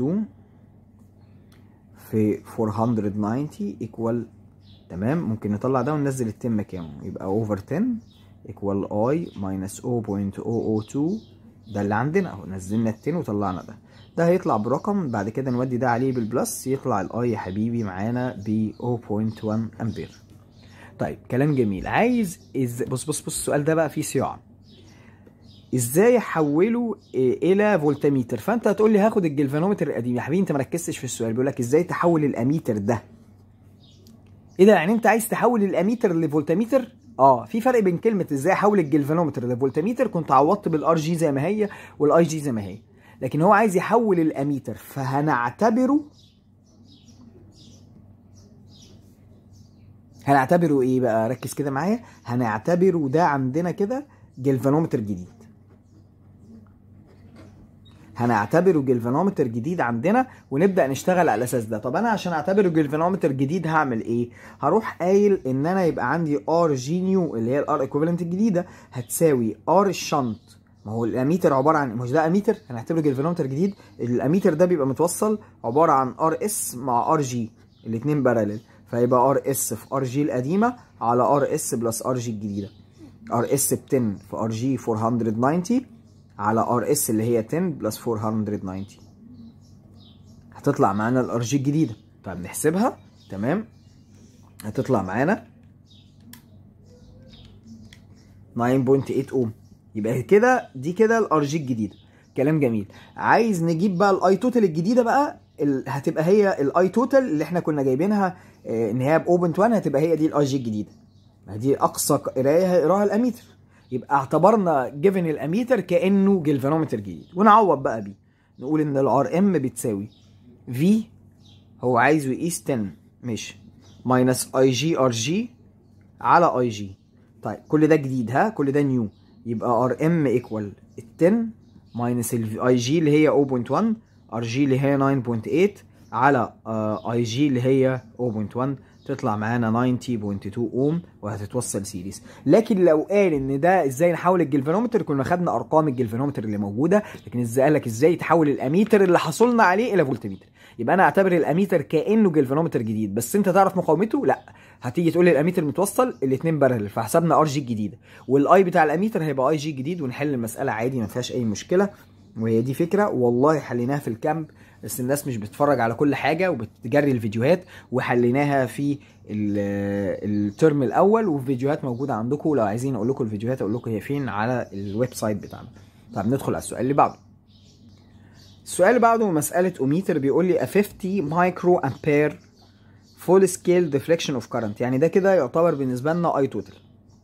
في 490 ايكوال تمام ممكن نطلع ده وننزل التم مكانه يبقى اوفر 10 ايكوال اي ماينس 0.002 ده اللي عندنا اهو نزلنا ال 10 وطلعنا ده ده هيطلع برقم بعد كده نودي ده عليه بالبلس يطلع الاي يا حبيبي معانا ب 0.1 امبير طيب كلام جميل عايز إز... بص بص بص السؤال ده بقى فيه صياعه ازاي احوله الى فولتميتر فانت هتقول لي هاخد الجلفانومتر القديم يا حبيبي انت ما ركزتش في السؤال بيقول لك ازاي تحول الاميتر ده ايه ده يعني انت عايز تحول الاميتر لفولتميتر اه في فرق بين كلمه ازاي احول الجلفانومتر لفولتميتر كنت عوضت بالار جي زي ما هي والاي جي زي ما هي لكن هو عايز يحول الاميتر فهنعتبره هنعتبره ايه بقى ركز كده معايا هنعتبره ده عندنا كده جلفانومتر جديد هنعتبره جلفانومتر جديد عندنا ونبدا نشتغل على الاساس ده طب انا عشان اعتبره جلفانومتر جديد هعمل ايه هروح قايل ان انا يبقى عندي ار جي نيو اللي هي الار ايكوفالنت الجديده هتساوي ار الشنط ما هو الاميتر عباره عن مش ده اميتر هنعتبره جلفانومتر جديد الاميتر ده بيبقى متوصل عباره عن ار اس مع ار جي الاثنين باراليل فيبقى ار اس في ار جي القديمه على ار اس بلس ار جي الجديده ار اس ب 10 في ار جي 490 على ار اس اللي هي 10 بلس 490 هتطلع معانا الار جي الجديده طيب نحسبها تمام هتطلع معانا 9.8 اوم يبقى كده دي كده الار جي الجديده كلام جميل عايز نجيب بقى الاي توتال الجديده بقى ال... هتبقى هي الاي توتال اللي احنا كنا جايبينها اه ان هي ب 0.1 هتبقى هي دي الاي جي الجديده ما دي اقصى قرايه هيقراها الاميتر يبقى اعتبرنا جيفن الاميتر كانه جلفانومتر جديد ونعوض بقى بيه نقول ان الار ام بتساوي في هو عايزه يقيس 10 ماشي ماينس اي جي ار جي على اي جي طيب كل ده جديد ها كل ده نيو يبقى ار ام ايكوال 10 ماينس الاي جي اللي هي 0.1 ار جي اللي هي 9.8 على اي جي اللي هي 0.1 تطلع معانا 90.2 اوم وهتتوصل سيريز لكن لو قال ان ده ازاي نحول الجلفانومتر كنا خدنا ارقام الجلفانومتر اللي موجوده لكن ازاي قال لك ازاي تحول الاميتر اللي حصلنا عليه الى فولتميتر يبقى انا اعتبر الاميتر كانه جلفانومتر جديد بس انت تعرف مقاومته لا هتيجي تقول لي الاميتر متوصل الاثنين بارل فحسبنا ار جي الجديده والاي بتاع الاميتر هيبقى اي جي جديد ونحل المساله عادي ما فيهاش اي مشكله وهي دي فكره والله حليناها في الكامب بس الناس مش بتتفرج على كل حاجه وبتجري الفيديوهات وحليناها في الترم الاول وفي فيديوهات موجوده عندكم لو عايزين اقول لكم الفيديوهات اقول لكم هي فين على الويب سايت بتاعنا طب ندخل على السؤال اللي بعده السؤال اللي بعده مساله اوميتر بيقول لي a 50 مايكرو امبير فول سكيل ديفليكشن اوف كارنت يعني ده كده يعتبر بالنسبه لنا اي توتال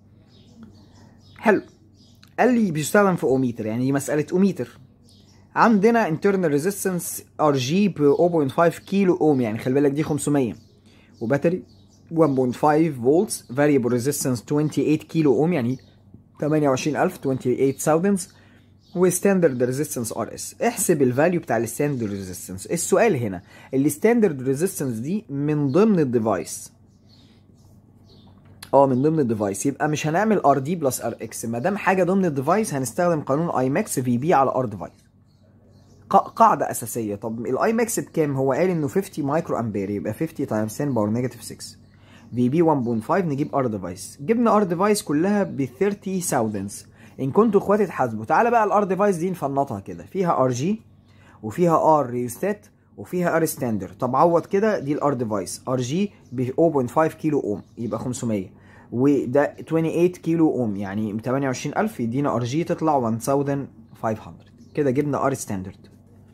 حلو قال لي بيستخدم في اوميتر يعني دي مساله اوميتر عندنا internal resistance ار جي ب 0.5 كيلو اوم يعني خلي بالك دي 500 وباتري 1.5 فولتس variable resistance 28 كيلو اوم يعني 28000 28000 وستاندرد ريزيستنس ار اس احسب الفاليو بتاع الستاندرد ريزيستنس السؤال هنا الستاندرد ريزيستنس دي من ضمن الديفايس اه من ضمن الديفايس يبقى مش هنعمل ار دي بلس ار اكس ما دام حاجه ضمن الديفايس هنستخدم قانون اي ماكس في بي على ار ديفايس قاعده اساسيه طب الاي ماكس بكام هو قال انه 50 مايكرو امبير يبقى 50 تايمز 10 باور نيجاتيف 6 في بي 1.5 نجيب ار ديفايس جبنا ار ديفايس كلها ب 30000 ان كنتوا اخواتي تحاسبوا تعالى بقى الار ديفايس دي نفنطها كده فيها ار جي وفيها ار ريستات وفيها ار ستاندر طب عوض كده دي الار ديفايس ار جي ب 0.5 كيلو اوم يبقى 500 وده 28 كيلو اوم يعني 28000 يدينا ار جي تطلع 1500 كده جبنا ار ستاندرد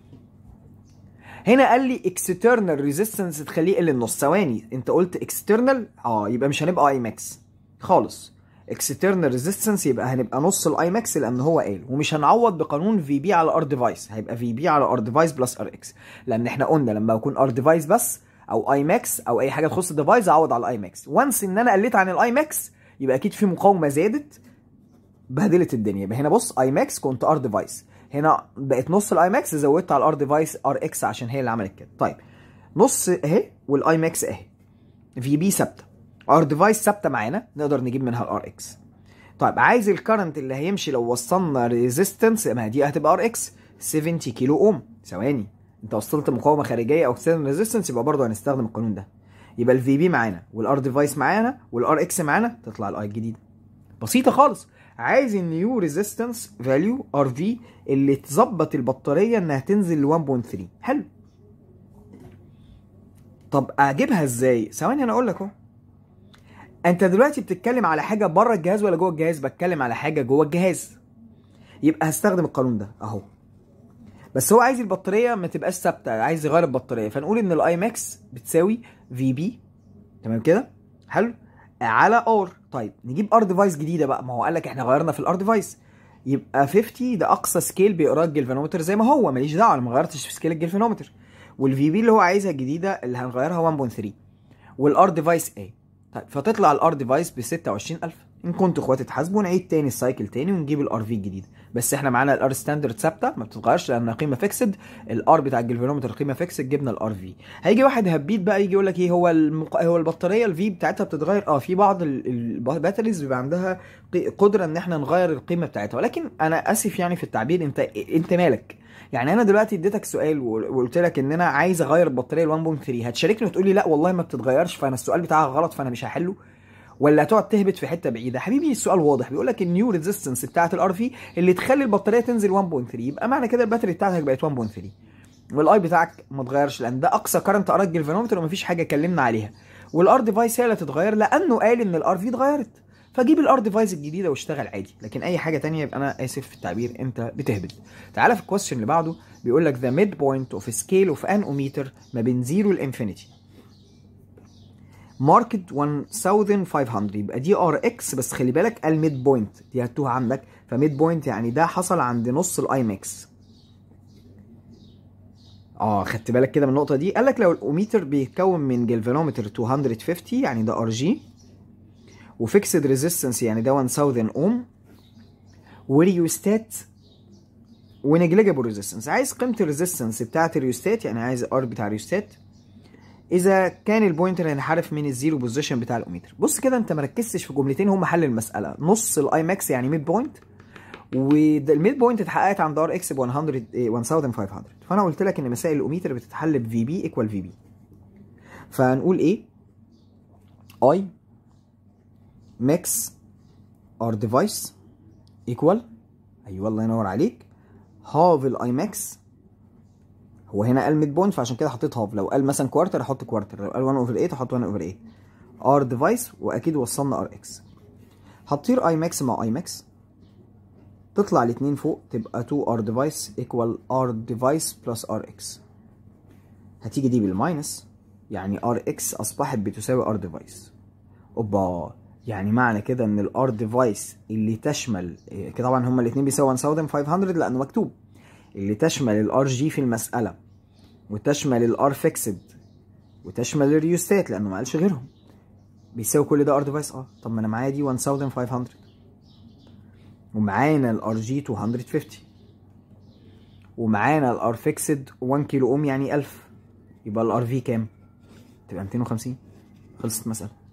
هنا قال لي اكسترنال ريزيستنس تخليه يقل النص ثواني انت قلت اكسترنال اه يبقى مش هنبقى اي ماكس خالص اكسترنال ريزيستنس يبقى هنبقى نص الاي ماكس لان هو قال ومش هنعوض بقانون في بي على ار ديفايس هيبقى في بي على ار ديفايس بلس ار اكس لان احنا قلنا لما يكون ار ديفايس بس او اي ماكس او اي حاجه تخص الديفايس اعوض على الاي ماكس وانس ان انا قلت عن الاي ماكس يبقى اكيد في مقاومه زادت بهدلت الدنيا يبقى هنا بص اي ماكس كنت ار ديفايس هنا بقت نص الاي ماكس زودت على الار ديفايس ار اكس عشان هي اللي عملت كده طيب نص اهي والاي ماكس اهي في بي ثابته ار ديفايس ثابته معانا نقدر نجيب منها الار اكس طيب عايز الكرنت اللي هيمشي لو وصلنا ريزيستنس ما دي هتبقى ار اكس 70 كيلو اوم ثواني انت وصلت مقاومه خارجيه او اكسترنال ريزيستنس يبقى برضه هنستخدم القانون ده يبقى الفي بي معانا والار ديفايس معانا والار اكس معانا تطلع الاي الجديده بسيطه خالص عايز النيو ريزيستنس فاليو ار في اللي تظبط البطاريه انها تنزل ل 1.3 حلو طب اجيبها ازاي ثواني انا اقول لك اهو انت دلوقتي بتتكلم على حاجه بره الجهاز ولا جوه الجهاز بتكلم على حاجه جوه الجهاز يبقى هستخدم القانون ده اهو بس هو عايز البطاريه ما تبقاش ثابته عايز يغير البطاريه فنقول ان الاي ماكس بتساوي في بي تمام كده حلو على ار طيب نجيب ار ديفايس جديده بقى ما هو قال لك احنا غيرنا في الار ديفايس يبقى 50 ده اقصى سكيل بيقرا الجلفانومتر زي ما هو ماليش دعوه انا ما غيرتش في سكيل الجلفانومتر والفي بي اللي هو عايزها الجديده اللي هنغيرها 1.3 والار ديفايس ايه طيب فتطلع الار ديفايس ب 26000 ان كنتوا اخواتي تحاسبوا نعيد تاني السايكل تاني ونجيب الار في الجديده بس احنا معانا الار ستاندرد ثابته ما بتتغيرش لانها قيمه فيكسد الار بتاع الجلفانومتر قيمه فيكسد جبنا الار في هيجي واحد هبيت بقى يجي يقول لك ايه هو المق... هو البطاريه الفي بتاعتها بتتغير اه في بعض الباتريز بيبقى عندها قدره ان احنا نغير القيمه بتاعتها ولكن انا اسف يعني في التعبير انت انت مالك يعني انا دلوقتي اديتك سؤال وقلت لك ان انا عايز اغير البطاريه ل 1.3 هتشاركني وتقول لي لا والله ما بتتغيرش فانا السؤال بتاعك غلط فانا مش هحله ولا هتقعد تهبط في حته بعيده حبيبي السؤال واضح بيقول لك النيو ريزيستنس بتاعه الار في اللي تخلي البطاريه تنزل 1.3 يبقى معنى كده الباتري بتاعتك بقت 1.3 والاي بتاعك ما اتغيرش لان ده اقصى كرنت قرا الجلفانومتر ومفيش حاجه اتكلمنا عليها والار ديفايس هي اللي هتتغير لانه قال ان الار في اتغيرت فجيب الار ديفايس الجديده واشتغل عادي لكن اي حاجه تانية يبقى انا اسف في التعبير انت بتهبط تعالى في الكويستشن اللي بعده بيقول لك ذا ميد بوينت اوف سكيل اوف ان اوميتر ما بين 0 لانفينيتي ماركت 1500 يبقى دي ار اكس بس خلي بالك الميد بوينت دي هتوه عندك فميد بوينت يعني ده حصل عند نص الاي ماكس اه خدت بالك كده من النقطه دي قال لك لو الاوميتر بيتكون من جلفانومتر 250 يعني ده ار جي وفيكسد ريزيستنس يعني ده 1000 اوم وريوستات ونجليجابل ريزيستنس عايز قيمه الريزيستنس بتاعه الريوستات يعني عايز ار بتاع الريوستات اذا كان البوينتر هينحرف من الزيرو بوزيشن بتاع الاوميتر بص كده انت مركزتش في جملتين هم حل المساله نص الاي ماكس يعني ميد بوينت والميد بوينت اتحققت عند ار اكس ب 100 1500 فانا قلت لك ان مسائل الاوميتر بتتحل بفي بي ايكوال في بي فهنقول ايه اي ماكس ار ديفايس ايكوال ايوه الله ينور عليك هاف الاي ماكس هو هنا قال ميد بوينت فعشان كده حطيت هاف لو قال مثلا كوارتر احط كوارتر لو قال 1 اوفر 8 احط 1 اوفر 8 ار ديفايس واكيد وصلنا ار اكس هتطير اي ماكس مع اي ماكس تطلع الاثنين فوق تبقى 2 ار ديفايس ايكوال ار ديفايس بلس ار اكس هتيجي دي بالماينس يعني ار اكس اصبحت بتساوي ار ديفايس اوبا يعني معنى كده ان الار ديفايس اللي تشمل كده طبعا هما الاثنين بيساوي 1500 لانه مكتوب اللي تشمل الار جي في المسألة وتشمل الار فيكسد وتشمل الريوستات لانه ما قالش غيرهم بيساوي كل ده ار ديفايس اه طب ما انا معايا دي 1500 ومعانا الار جي 250 ومعانا الار فيكسد 1 كيلو اوم يعني 1000 يبقى الار في كام؟ تبقى 250 خلصت مسألة